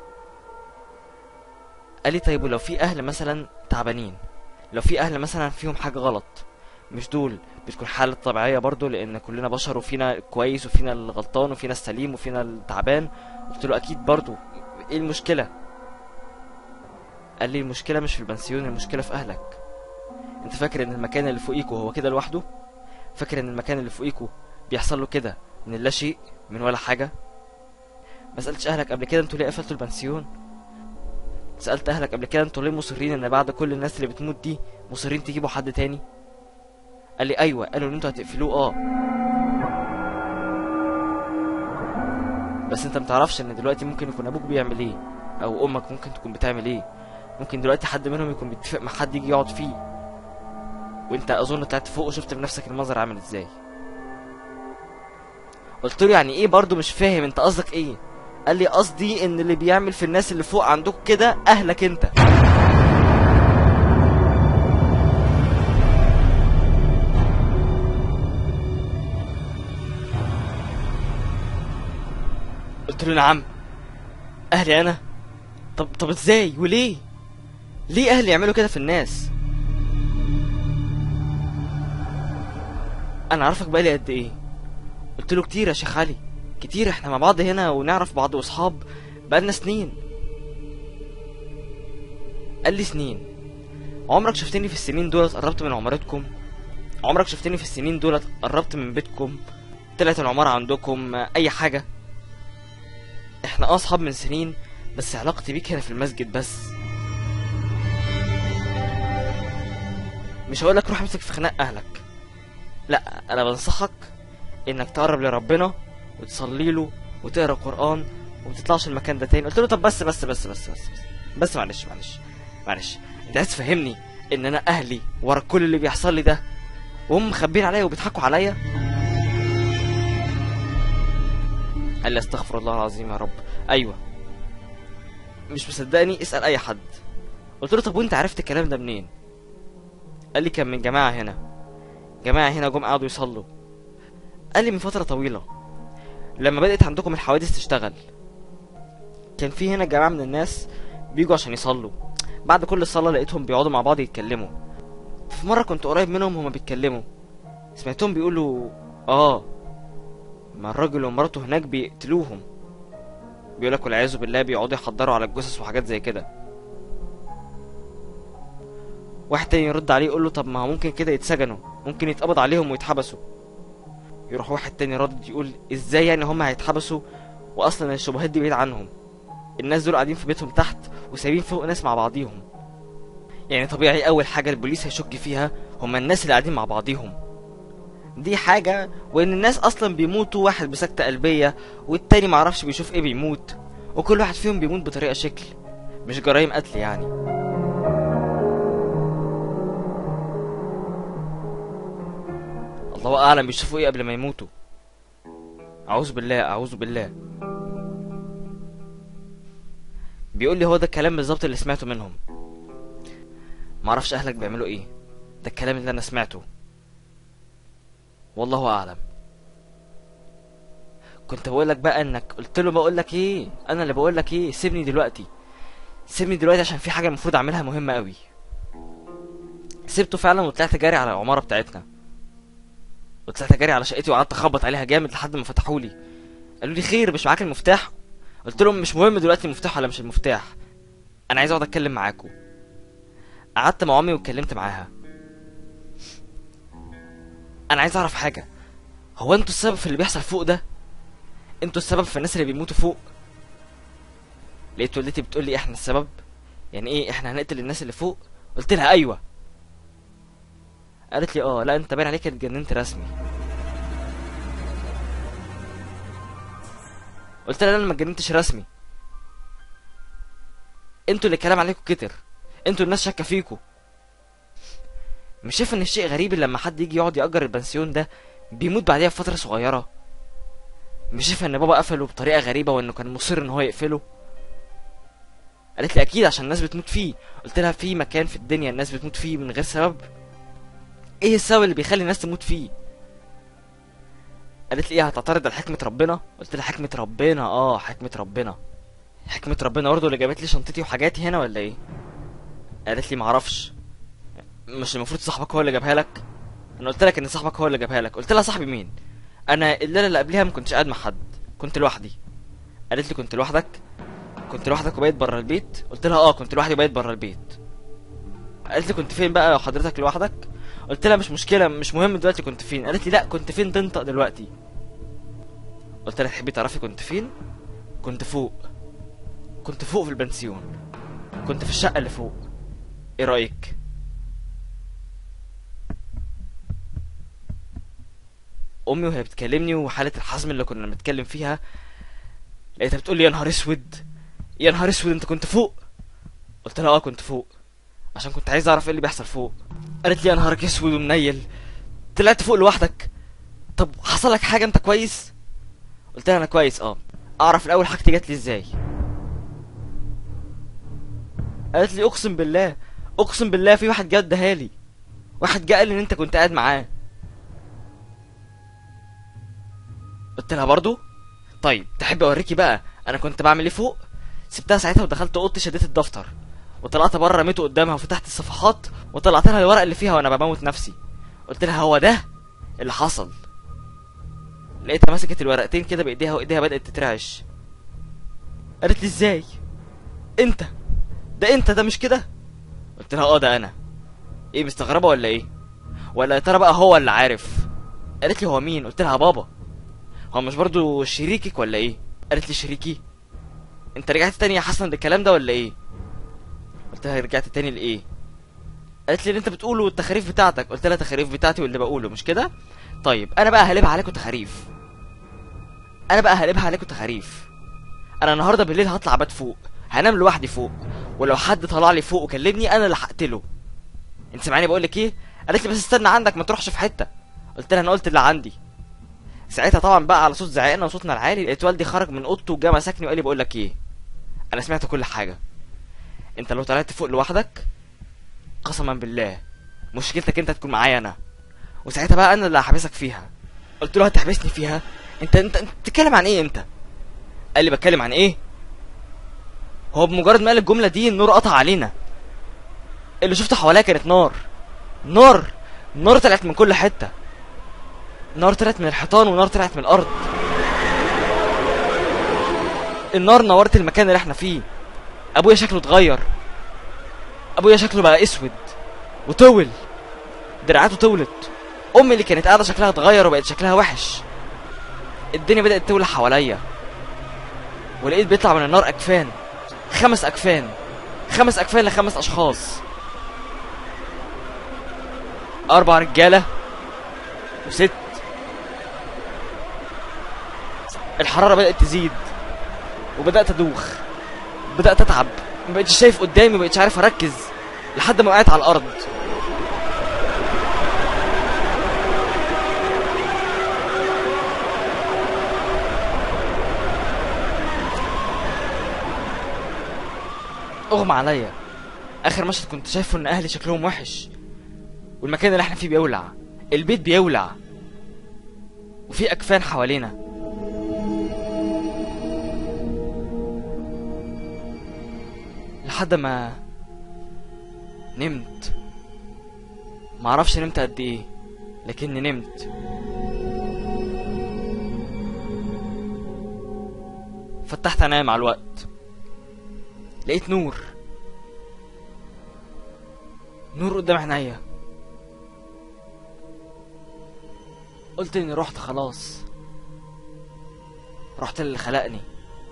[SPEAKER 1] قال لي طيب ولو في اهل مثلا تعبانين لو في اهل مثلا فيهم حاجه غلط مش دول بتكون حالة طبيعية برضو لأن كلنا بشر وفينا كويس وفينا الغلطان وفينا السليم وفينا التعبان قلت له أكيد برضو إيه المشكلة؟ قال لي المشكلة مش في البنسيون المشكلة في أهلك أنت فاكر إن المكان اللي فوقيكوا هو كده لوحده؟ فاكر إن المكان اللي فوقيكوا بيحصل له كده من لا شيء من ولا حاجة؟ ما سألتش أهلك قبل كده أنتوا ليه قفلتوا البنسيون؟ سألت أهلك قبل كده أنتوا ليه مصرين إن بعد كل الناس اللي بتموت دي مصرين تجيبوا حد تاني؟ قال لي ايوه قالوا ان انتوا هتقفلوه اه بس انت متعرفش ان دلوقتي ممكن يكون ابوك بيعمل ايه او امك ممكن تكون بتعمل ايه ممكن دلوقتي حد منهم يكون بيتفق مع حد يجي يقعد فيه وانت اظن طلعت فوق وشفت بنفسك المنظر عامل ازاي قلت له يعني ايه برضو مش فاهم انت قصدك ايه قال لي قصدي ان اللي بيعمل في الناس اللي فوق عندك كده اهلك انت قلت له نعم اهلي انا طب طب ازاي وليه ليه اهلي يعملوا كده في الناس انا عارفك بقالي قد ايه قلت له كتير يا شيخ علي كتير احنا مع بعض هنا ونعرف بعض واصحاب بقالنا سنين قال لي سنين عمرك شفتني في السنين دولت قربت من عمارتكم عمرك شفتني في السنين دولت قربت من بيتكم طلعت العمارة عندكم اي حاجة احنا اه اصحاب من سنين بس علاقتي بيك هنا في المسجد بس مش هقولك روح امسك في خناق اهلك لا انا بنصحك انك تقرب لربنا وتصلي له وتقرا قران ومتطلعش المكان ده تاني قلت له طب بس بس بس بس بس بس, بس معلش معلش معلش انت عايز تفهمني ان انا اهلي ورا كل اللي بيحصل لي ده وهم مخبين عليا وبيضحكوا عليا قال لي استغفر الله العظيم يا رب ايوه مش مصدقني اسال اي حد قلت له طب وانت عرفت الكلام ده منين قال لي كان من جماعه هنا جماعه هنا جم قعدوا يصلوا قال لي من فتره طويله لما بدات عندكم الحوادث تشتغل كان في هنا جماعه من الناس بيجوا عشان يصلوا بعد كل صلاه لقيتهم بيقعدوا مع بعض يتكلموا في مره كنت قريب منهم هما بيتكلموا سمعتهم بيقولوا اه ما الراجل ومراته هناك بيقتلوهم بيقولك والعياذ بالله بيقعدوا يحضروا على الجثث وحاجات زي كده واحد تاني يرد عليه يقول له طب ما هو ممكن كده يتسجنوا ممكن يتقبض عليهم ويتحبسوا يروح واحد تاني رد يقول ازاي يعني هم هيتحبسوا واصلا الشبهات دي بعيد عنهم الناس دول قاعدين في بيتهم تحت وسايبين فوق ناس مع بعضيهم يعني طبيعي اول حاجه البوليس هيشك فيها هما الناس اللي قاعدين مع بعضيهم دي حاجة وإن الناس أصلا بيموتوا واحد بسكتة قلبية والتاني معرفش بيشوف إيه بيموت وكل واحد فيهم بيموت بطريقة شكل مش جرايم قتل يعني الله أعلم بيشوفوا إيه قبل ما يموتوا أعوذ بالله أعوذ بالله بيقول لي هو ده الكلام بالظبط اللي سمعته منهم
[SPEAKER 2] معرفش اهلك بيعملوا ايه ده الكلام اللي انا سمعته والله اعلم كنت بقول لك بقى انك قلت له بقول لك ايه انا اللي بقول لك ايه سيبني دلوقتي سيبني دلوقتي عشان في حاجه المفروض اعملها مهمه قوي سبته فعلا وطلعت جاري على العماره بتاعتنا وطلعت جاري على شقتي وقعدت اخبط عليها جامد لحد ما فتحوا لي قالوا لي خير مش معاك المفتاح قلت لهم مش مهم دلوقتي المفتاح ولا مش المفتاح انا عايز اقعد اتكلم معاكم قعدت مع امي واتكلمت معاها انا عايز اعرف حاجه هو انتوا السبب في اللي بيحصل فوق ده انتوا السبب في الناس اللي بيموتوا فوق لقيت والدتي بتقول لي احنا السبب يعني ايه احنا هنقتل الناس اللي فوق قلت لها ايوه قالت لي اه لا انت باين عليك اتجننت رسمي قلت لها لا انا ما اتجننتش رسمي انتوا اللي الكلام عليكم كتر انتوا الناس شاكه فيكوا مش شايف ان الشيء غريب لما حد يجي يقعد يأجر البنسيون ده بيموت بعديها بفترة صغيرة مش شايف ان بابا قفله بطريقة غريبة وانه كان مصر ان هو يقفله قالت لي اكيد عشان الناس بتموت فيه قلت لها في مكان في الدنيا الناس بتموت فيه من غير سبب ايه السبب اللي بيخلي الناس تموت فيه قالت لي ايه هتعترض على حكمة ربنا قلت لها حكمة ربنا اه حكمة ربنا حكمة ربنا برضه اللي جابت لي شنطتي وحاجاتي هنا ولا ايه قالت لي معرفش مش المفروض صاحبك هو اللي جابها لك انا قلت لك ان صاحبك هو اللي جابها لك قلت لها صاحبي مين انا الليله اللي قبلها ما كنتش قاعد مع حد كنت لوحدي قالت لي كنت لوحدك كنت لوحدك وبقيت بره البيت قلت لها اه كنت لوحدي وبقيت بره البيت قالت لي كنت فين بقى حضرتك لوحدك قلت لها مش مشكله مش مهم دلوقتي كنت فين قالت لي لا كنت فين تنطق دلوقتي قلت لها تحبي تعرفي كنت فين كنت فوق كنت فوق في البنسيون كنت في الشقه اللي فوق ايه رايك امي وهي بتكلمني وحاله الحزم اللي كنا بنتكلم فيها لقيتها بتقول لي يا نهار اسود يا نهار اسود انت كنت فوق قلت لها اه كنت فوق عشان كنت عايز اعرف ايه اللي بيحصل فوق قالت لي يا نهارك اسود ومنيل طلعت فوق لوحدك طب حصل لك حاجه انت كويس قلت لها انا كويس اه اعرف الاول حاجتي جات لي ازاي قالت لي اقسم بالله اقسم بالله في واحد جه اداها لي واحد جه قال لي ان انت كنت قاعد معاه قلت لها برضو طيب تحب اوريكي بقى انا كنت بعمل ايه فوق سبتها ساعتها ودخلت اوضتي شديت الدفتر وطلعت بره رميته قدامها وفتحت الصفحات وطلعت لها الورق اللي فيها وانا بموت نفسي قلت لها هو ده اللي حصل لقيتها مسكت الورقتين كده بايديها وايديها بدات تترعش قالت لي ازاي انت ده انت ده مش كده قلت لها اه ده انا ايه مستغربه ولا ايه ولا يا ترى بقى هو اللي عارف قالت لي هو مين قلت لها بابا هو مش برضو شريكك ولا ايه قالت لي شريكي انت رجعت تاني يا حسن للكلام ده ولا ايه قلت لها رجعت تاني لايه قالت لي اللي انت بتقوله والتخاريف بتاعتك قلت لها التخاريف بتاعتي واللي بقوله مش كده طيب انا بقى هقلبها عليكم تخاريف انا بقى هقلبها عليكم تخاريف انا النهارده بالليل هطلع بات فوق هنام لوحدي فوق ولو حد طلع لي فوق وكلمني انا اللي هقتله انت سامعني بقول لك ايه قالت لي بس استنى عندك ما تروحش في حته قلت لها انا قلت اللي عندي ساعتها طبعا بقى على صوت زعقنا وصوتنا العالي لقيت والدي خرج من اوضته وجا مسكني وقال لي بقول لك ايه انا سمعت كل حاجه انت لو طلعت فوق لوحدك قسما بالله مشكلتك انت تكون معايا انا وساعتها بقى انا اللي هحبسك فيها قلت له هتحبسني فيها انت انت انت بتتكلم عن ايه انت قال لي بتكلم عن ايه هو بمجرد ما قال الجمله دي النور قطع علينا اللي شفته حواليا كانت نار نار نار طلعت من كل حته نار طلعت من الحيطان ونار طلعت من الارض النار نورت المكان اللي احنا فيه ابويا شكله اتغير ابويا شكله بقى اسود وطول دراعاته طولت امي اللي كانت قاعده شكلها اتغير وبقت شكلها وحش الدنيا بدات تولع حواليا ولقيت بيطلع من النار اكفان خمس اكفان خمس اكفان لخمس اشخاص اربع رجاله وست الحراره بدات تزيد وبدات ادوخ بدات اتعب ما بقتش شايف قدامي ما بقتش عارف اركز لحد ما وقعت على الارض اغمى عليا
[SPEAKER 1] اخر مشهد كنت شايفه ان اهلي شكلهم وحش والمكان اللي احنا فيه بيولع البيت بيولع وفي اكفان حوالينا لحد ما نمت معرفش نمت قد ايه لكني نمت فتحت عينيا مع الوقت لقيت نور نور قدام عينيا قلت اني رحت خلاص رحت للي خلقني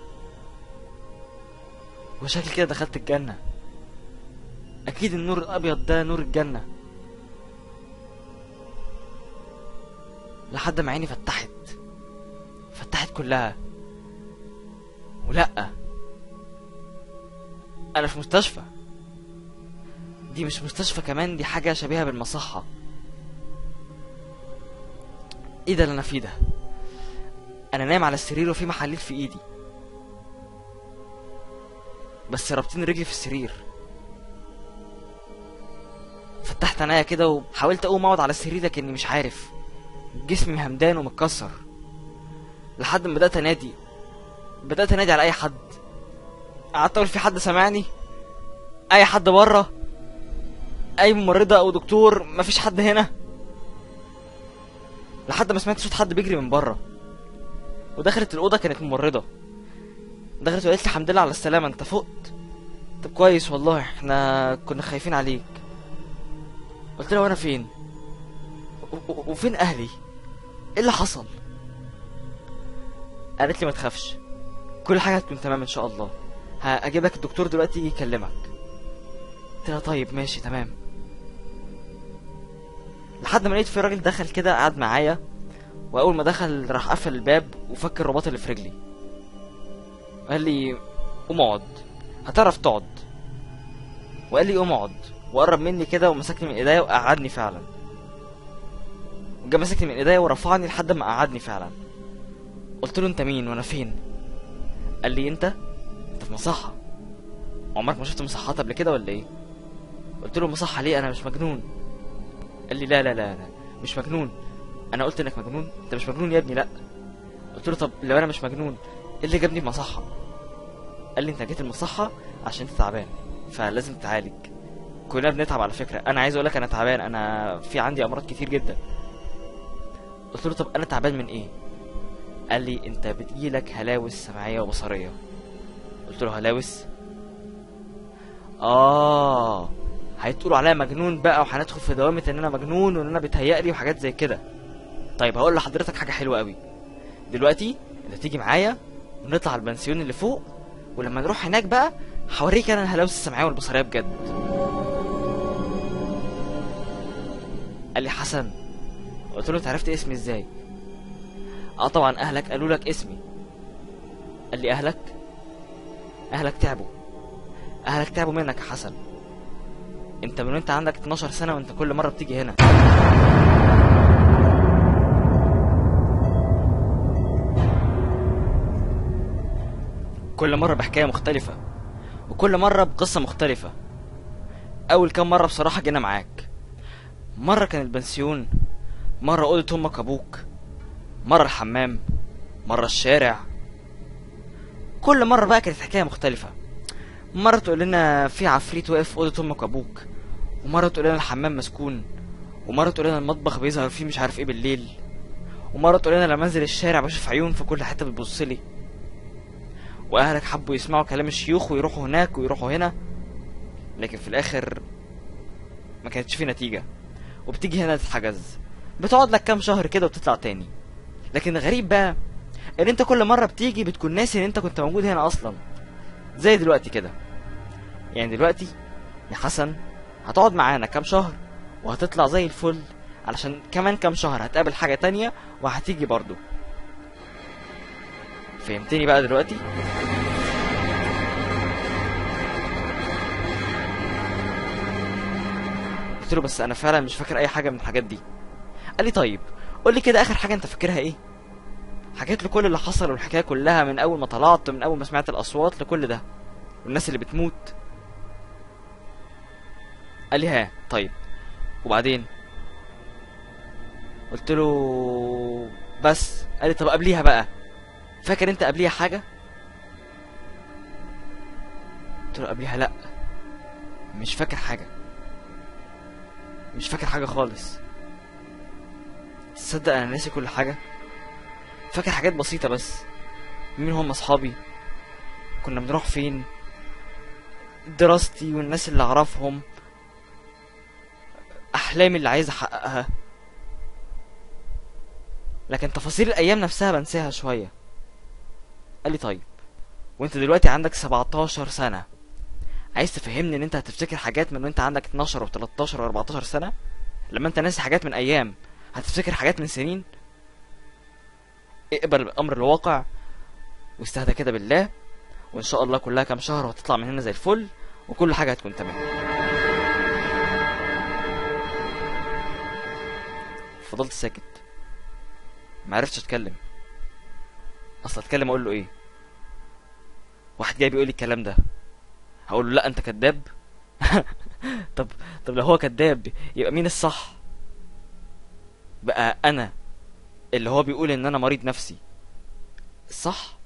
[SPEAKER 1] وشكل كده دخلت الجنة أكيد النور الأبيض ده نور الجنة لحد ما عيني فتحت فتحت كلها ولأ أنا في مستشفى دي مش مستشفى كمان دي حاجة شبيهة بالمصحة ايه ده اللي انا فيه ده انا نايم على السرير وفي محاليل في ايدي بس رابطين رجلي في السرير فتحت عينيا كده وحاولت اقوم اقعد على السرير لكني مش عارف جسمي همدان ومتكسر لحد ما بدات انادي بدات انادي على اي حد قعدت اقول في حد سامعني اي حد بره اي ممرضه او دكتور مفيش حد هنا لحد ما سمعت صوت حد بيجري من بره ودخلت الاوضه كانت ممرضه دخلت وقالت لي الحمد لله على السلامه انت فقت طب كويس والله احنا كنا خايفين عليك قلت لها وانا فين و- و- وفين اهلي ايه اللي حصل قالت لي ما تخافش كل حاجه هتكون تمام ان شاء الله هجيب لك الدكتور دلوقتي يجي يكلمك قلت لها طيب ماشي تمام لحد ما لقيت في راجل دخل كده قعد معايا واول ما دخل راح قفل الباب وفك الرباط اللي في رجلي قال لي قوم اقعد هتعرف تقعد وقال لي قوم اقعد وقرب مني كده ومسكني من ايديا وقعدني فعلا وجا مسكني من ايديا ورفعني لحد ما قعدني فعلا قلت له انت مين وانا فين قال لي انت انت في مصحة عمرك ما شفت مصحات قبل كده ولا ايه قلت له مصحة ليه انا مش مجنون قال لي لا لا لا لا مش مجنون انا قلت انك مجنون انت مش مجنون يا ابني لا قلت له طب لو انا مش مجنون ايه اللي جابني المصحة قال لي انت جيت المصحة عشان انت تعبان فلازم تتعالج كلنا بنتعب على فكرة انا عايز اقول لك انا تعبان انا في عندي امراض كتير جدا قلت له طب انا تعبان من ايه قال لي انت بتجيلك هلاوس سمعية وبصرية قلت له هلاوس اه هيتقولوا عليا مجنون بقى وهندخل في دوامة ان انا مجنون وان انا بيتهيألي وحاجات زي كده طيب هقول لحضرتك حاجة حلوة قوي دلوقتي انت تيجي معايا ونطلع على البنسيون اللي فوق ولما نروح هناك بقى هوريك انا الهلاوس السمعية والبصرية بجد قال لي حسن قلت له انت عرفت اسمي ازاي اه طبعا اهلك قالوا لك اسمي قال لي اهلك اهلك تعبوا اهلك تعبوا منك يا حسن انت من وانت عندك 12 سنة وانت كل مرة بتيجي هنا كل مرة بحكاية مختلفة وكل مرة بقصة مختلفة أول كام مرة بصراحة جينا معاك مرة كان البنسيون مرة أوضة أمك أبوك مرة الحمام مرة الشارع كل مرة بقى كانت حكاية مختلفة مرة تقول لنا في عفريت واقف في أوضة أمك وأبوك ومرة تقول لنا الحمام مسكون ومرة تقول لنا المطبخ بيظهر فيه مش عارف ايه بالليل ومرة تقول لنا لما انزل الشارع بشوف عيون في كل حتة بتبصلي واهلك حبوا يسمعوا كلام الشيوخ ويروحوا هناك ويروحوا هنا لكن في الاخر ما كانتش في نتيجة وبتيجي هنا تتحجز بتقعد لك كام شهر كده وتطلع تاني لكن الغريب بقى ان انت كل مرة بتيجي بتكون ناسي ان انت كنت موجود هنا اصلا زي دلوقتي كده يعني دلوقتي يا حسن هتقعد معانا كام شهر وهتطلع زي الفل علشان كمان كام شهر هتقابل حاجة تانية وهتيجي برضو فهمتني بقى دلوقتي قلت له بس انا فعلا مش فاكر اي حاجه من الحاجات دي قال لي طيب قول لي كده اخر حاجه انت فاكرها ايه حكيت له كل اللي حصل والحكايه كلها من اول ما طلعت من اول ما سمعت الاصوات لكل ده والناس اللي بتموت
[SPEAKER 2] قال لي ها طيب وبعدين قلت له بس قال لي طب قبليها بقى فاكر انت قبليها حاجه قلت له قبليها لا مش فاكر حاجه مش فاكر حاجه خالص تصدق انا ناسي كل حاجه فاكر حاجات بسيطه بس مين هم اصحابي كنا بنروح فين دراستي والناس اللي اعرفهم احلامي اللي عايز احققها لكن تفاصيل الايام نفسها بنساها شويه قال لي طيب وانت دلوقتي عندك 17 سنه عايز تفهمني ان انت هتفتكر حاجات من وانت عندك 12 و13 و14 سنه لما انت ناسي حاجات من ايام هتفتكر حاجات من سنين اقبل الامر الواقع واستهدى كده بالله وان شاء الله كلها كام شهر وهتطلع من هنا زي الفل وكل حاجه هتكون تمام فضلت ساكت ما عرفتش اتكلم اصل اتكلم اقول له ايه واحد جاي بيقول لي الكلام ده هقول له لا انت كذاب طب طب لو هو كذاب يبقى مين الصح بقى انا اللي هو بيقول ان انا مريض نفسي صح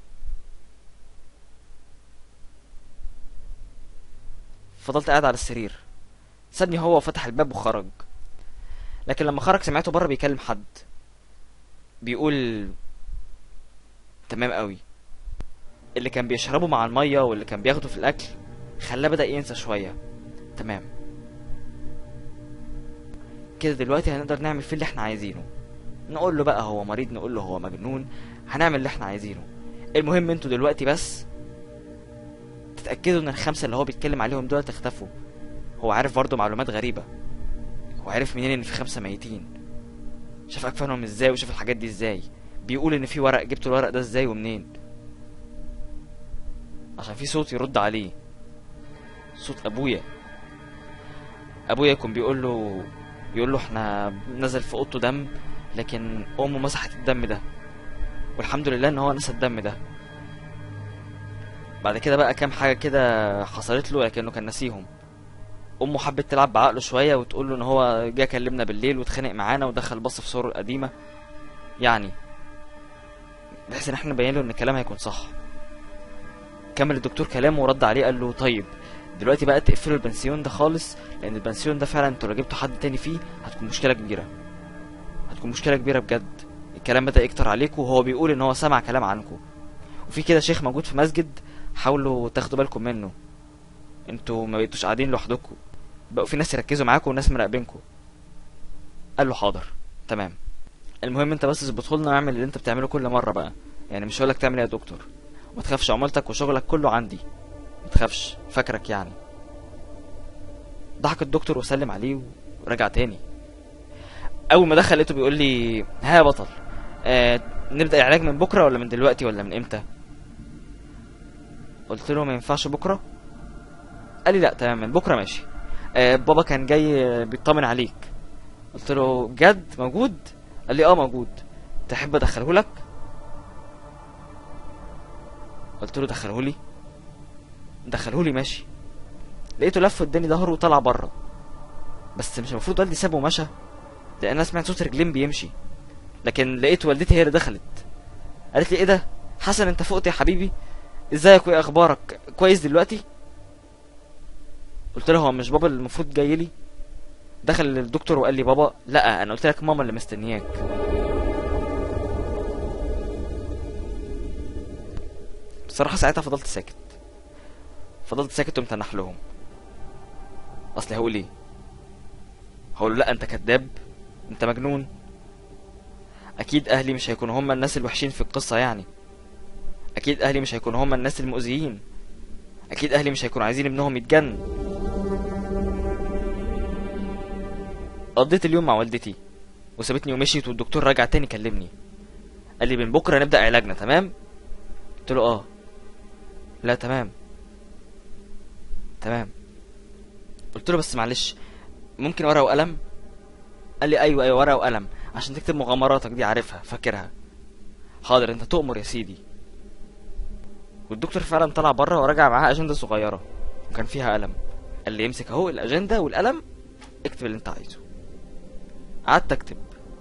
[SPEAKER 2] فضلت قاعد على السرير سابني هو وفتح الباب وخرج لكن لما خرج سمعته بره بيكلم حد بيقول تمام قوي اللي كان بيشربه مع المية واللي كان بياخده في الأكل خلاه بدأ ينسى شوية تمام كده دلوقتي هنقدر نعمل فيه اللي احنا عايزينه نقول له بقى هو مريض نقول له هو مجنون هنعمل اللي احنا عايزينه المهم انتوا دلوقتي بس تتأكدوا ان الخمسة اللي هو بيتكلم عليهم دول اختفوا هو عارف برضه معلومات غريبة هو عارف منين ان في خمسة ميتين شاف اكفانهم ازاي وشاف الحاجات دي ازاي بيقول ان في ورق جبت الورق ده ازاي ومنين عشان في صوت يرد عليه صوت ابويا ابويا يكون بيقول له بيقول له احنا نزل في اوضته دم لكن امه مسحت الدم ده والحمد لله ان هو نسى الدم ده بعد كده بقى كام حاجه كده حصلت له لكنه كان ناسيهم امه حبت تلعب بعقله شويه وتقول له ان هو جه كلمنا بالليل واتخانق معانا ودخل بص في صوره القديمه يعني بحيث ان احنا نبين له ان الكلام هيكون صح كمل الدكتور كلامه ورد عليه قال له طيب دلوقتي بقى تقفلوا البنسيون ده خالص لان البنسيون ده فعلا انتوا لو جبتوا حد تاني فيه هتكون مشكله كبيره هتكون مشكله كبيره بجد الكلام بدا يكتر عليكم وهو بيقول ان هو سمع كلام عنكم وفي كده شيخ موجود في مسجد حاولوا تاخدوا بالكم منه انتوا ما بقيتوش قاعدين لوحدكم بقوا في ناس يركزوا معاكم وناس مراقبينكم قال له حاضر تمام المهم انت بس اظبطه لنا واعمل اللي انت بتعمله كل مره بقى يعني مش هقولك تعمل ايه يا دكتور وما تخافش عمولتك وشغلك كله عندي ما تخافش فاكرك يعني ضحك الدكتور وسلم عليه ورجع تاني اول ما دخل لقيته بيقول لي ها يا بطل آه نبدا العلاج من بكره ولا من دلوقتي ولا من امتى قلت له ما ينفعش بكره قال لي لا تمام من بكره ماشي آه بابا كان جاي آه، بيطمن عليك قلت له بجد موجود قال لي اه موجود تحب ادخله لك قلت له دخله لي دخله لي ماشي لقيته لف اداني ظهره وطلع بره بس مش المفروض والدي سابه ومشى لان انا سمعت صوت رجلين بيمشي لكن لقيت والدتي هي اللي دخلت قالت لي ايه ده حسن انت فقت يا حبيبي ازيك وايه اخبارك كويس دلوقتي قلت له هو مش بابا اللي المفروض جاي لي دخل الدكتور وقال لي بابا لا انا قلت لك ماما اللي مستنياك بصراحه ساعتها فضلت ساكت فضلت ساكت ومتنح لهم اصلي هقول ايه هقول له لا انت كذاب انت مجنون اكيد اهلي مش هيكونوا هم الناس الوحشين في القصه يعني اكيد اهلي مش هيكونوا هم الناس المؤذيين اكيد اهلي مش هيكونوا عايزين ابنهم يتجن قضيت اليوم مع والدتي وسابتني ومشيت والدكتور رجع تاني كلمني قال لي من بكره نبدا علاجنا تمام قلت له اه لا تمام تمام قلت له بس معلش ممكن ورقه وقلم قال لي ايوه ايوه ورقه وقلم عشان تكتب مغامراتك دي عارفها فاكرها حاضر انت تؤمر يا سيدي والدكتور فعلا طلع بره ورجع معاه اجنده صغيره وكان فيها قلم قال لي امسك اهو الاجنده والقلم اكتب اللي انت عايزه قعدت اكتب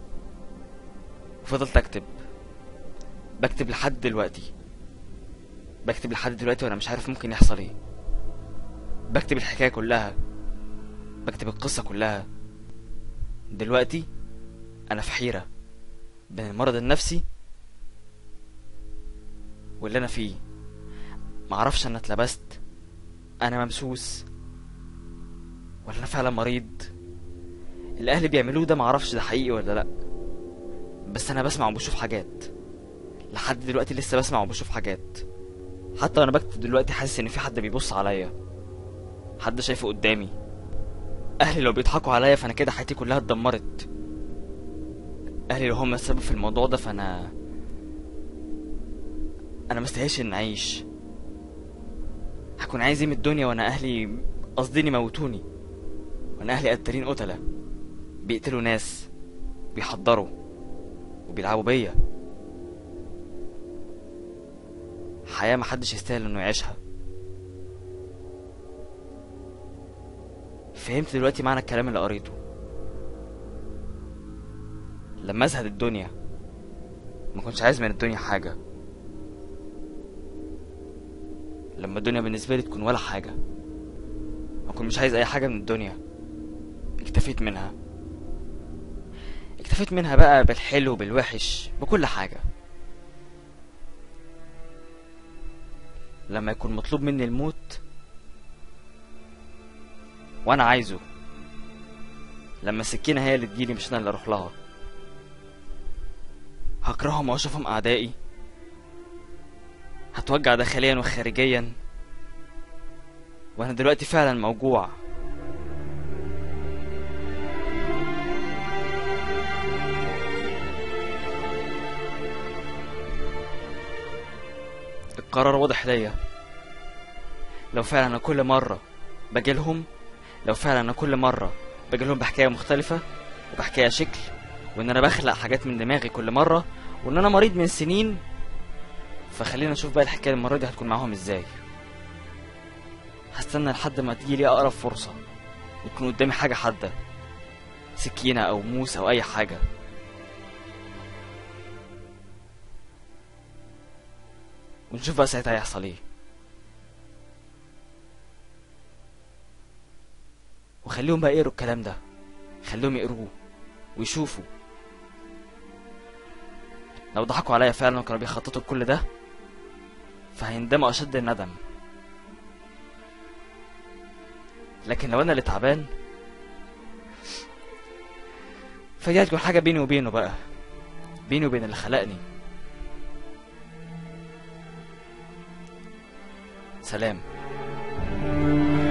[SPEAKER 2] وفضلت اكتب بكتب لحد دلوقتي بكتب لحد دلوقتي وانا مش عارف ممكن يحصل ايه بكتب الحكايه كلها بكتب القصه كلها دلوقتي انا في حيره بين المرض النفسي واللي انا فيه معرفش انا اتلبست انا ممسوس ولا انا فعلا مريض اللي اهلي بيعملوه ده معرفش ده حقيقي ولا لا بس انا بسمع وبشوف حاجات لحد دلوقتي لسه بسمع وبشوف حاجات حتى وانا بكتب دلوقتي حاسس ان في حد بيبص عليا حد شايفه قدامي اهلي لو بيضحكوا عليا فانا كده حياتي كلها اتدمرت اهلي لو هم السبب في الموضوع ده فانا انا مستاهلش ان اعيش هكون عايز ايه من الدنيا وانا اهلي قاصدين يموتوني وانا اهلي قتالين قتله بيقتلوا ناس بيحضروا وبيلعبوا بيا حياة محدش يستاهل انه يعيشها فهمت دلوقتي معنى الكلام اللي قريته لما ازهد الدنيا ما كنتش عايز من الدنيا حاجة لما الدنيا بالنسبة لي تكون ولا حاجة ما كنت مش عايز اي حاجة من الدنيا اكتفيت منها اكتفيت منها بقى بالحلو بالوحش بكل حاجة لما يكون مطلوب مني الموت وانا عايزه لما السكينة هي اللي تجيلي مش انا اللي اروح لها هكرههم واشوفهم اعدائي هتوجع داخليا وخارجيا وانا دلوقتي فعلا موجوع القرار واضح ليا لو فعلا انا كل مرة باجيلهم لو فعلا انا كل مرة باجيلهم بحكاية مختلفة وبحكاية شكل وان انا بخلق حاجات من دماغي كل مرة وان انا مريض من سنين فخلينا نشوف بقى الحكاية المرة دي هتكون معاهم ازاي هستنى لحد ما تجيلي اقرب فرصة وتكون قدامي حاجة حادة سكينة او موس او اي حاجة ونشوف بقى ساعتها هيحصل ايه وخليهم بقى يقروا الكلام ده خليهم يقروه ويشوفوا لو ضحكوا عليا فعلا وكانوا بيخططوا لكل ده فهيندموا اشد الندم لكن لو انا اللي تعبان فدي هتكون حاجه بيني وبينه بقى بيني وبين اللي خلقني سلام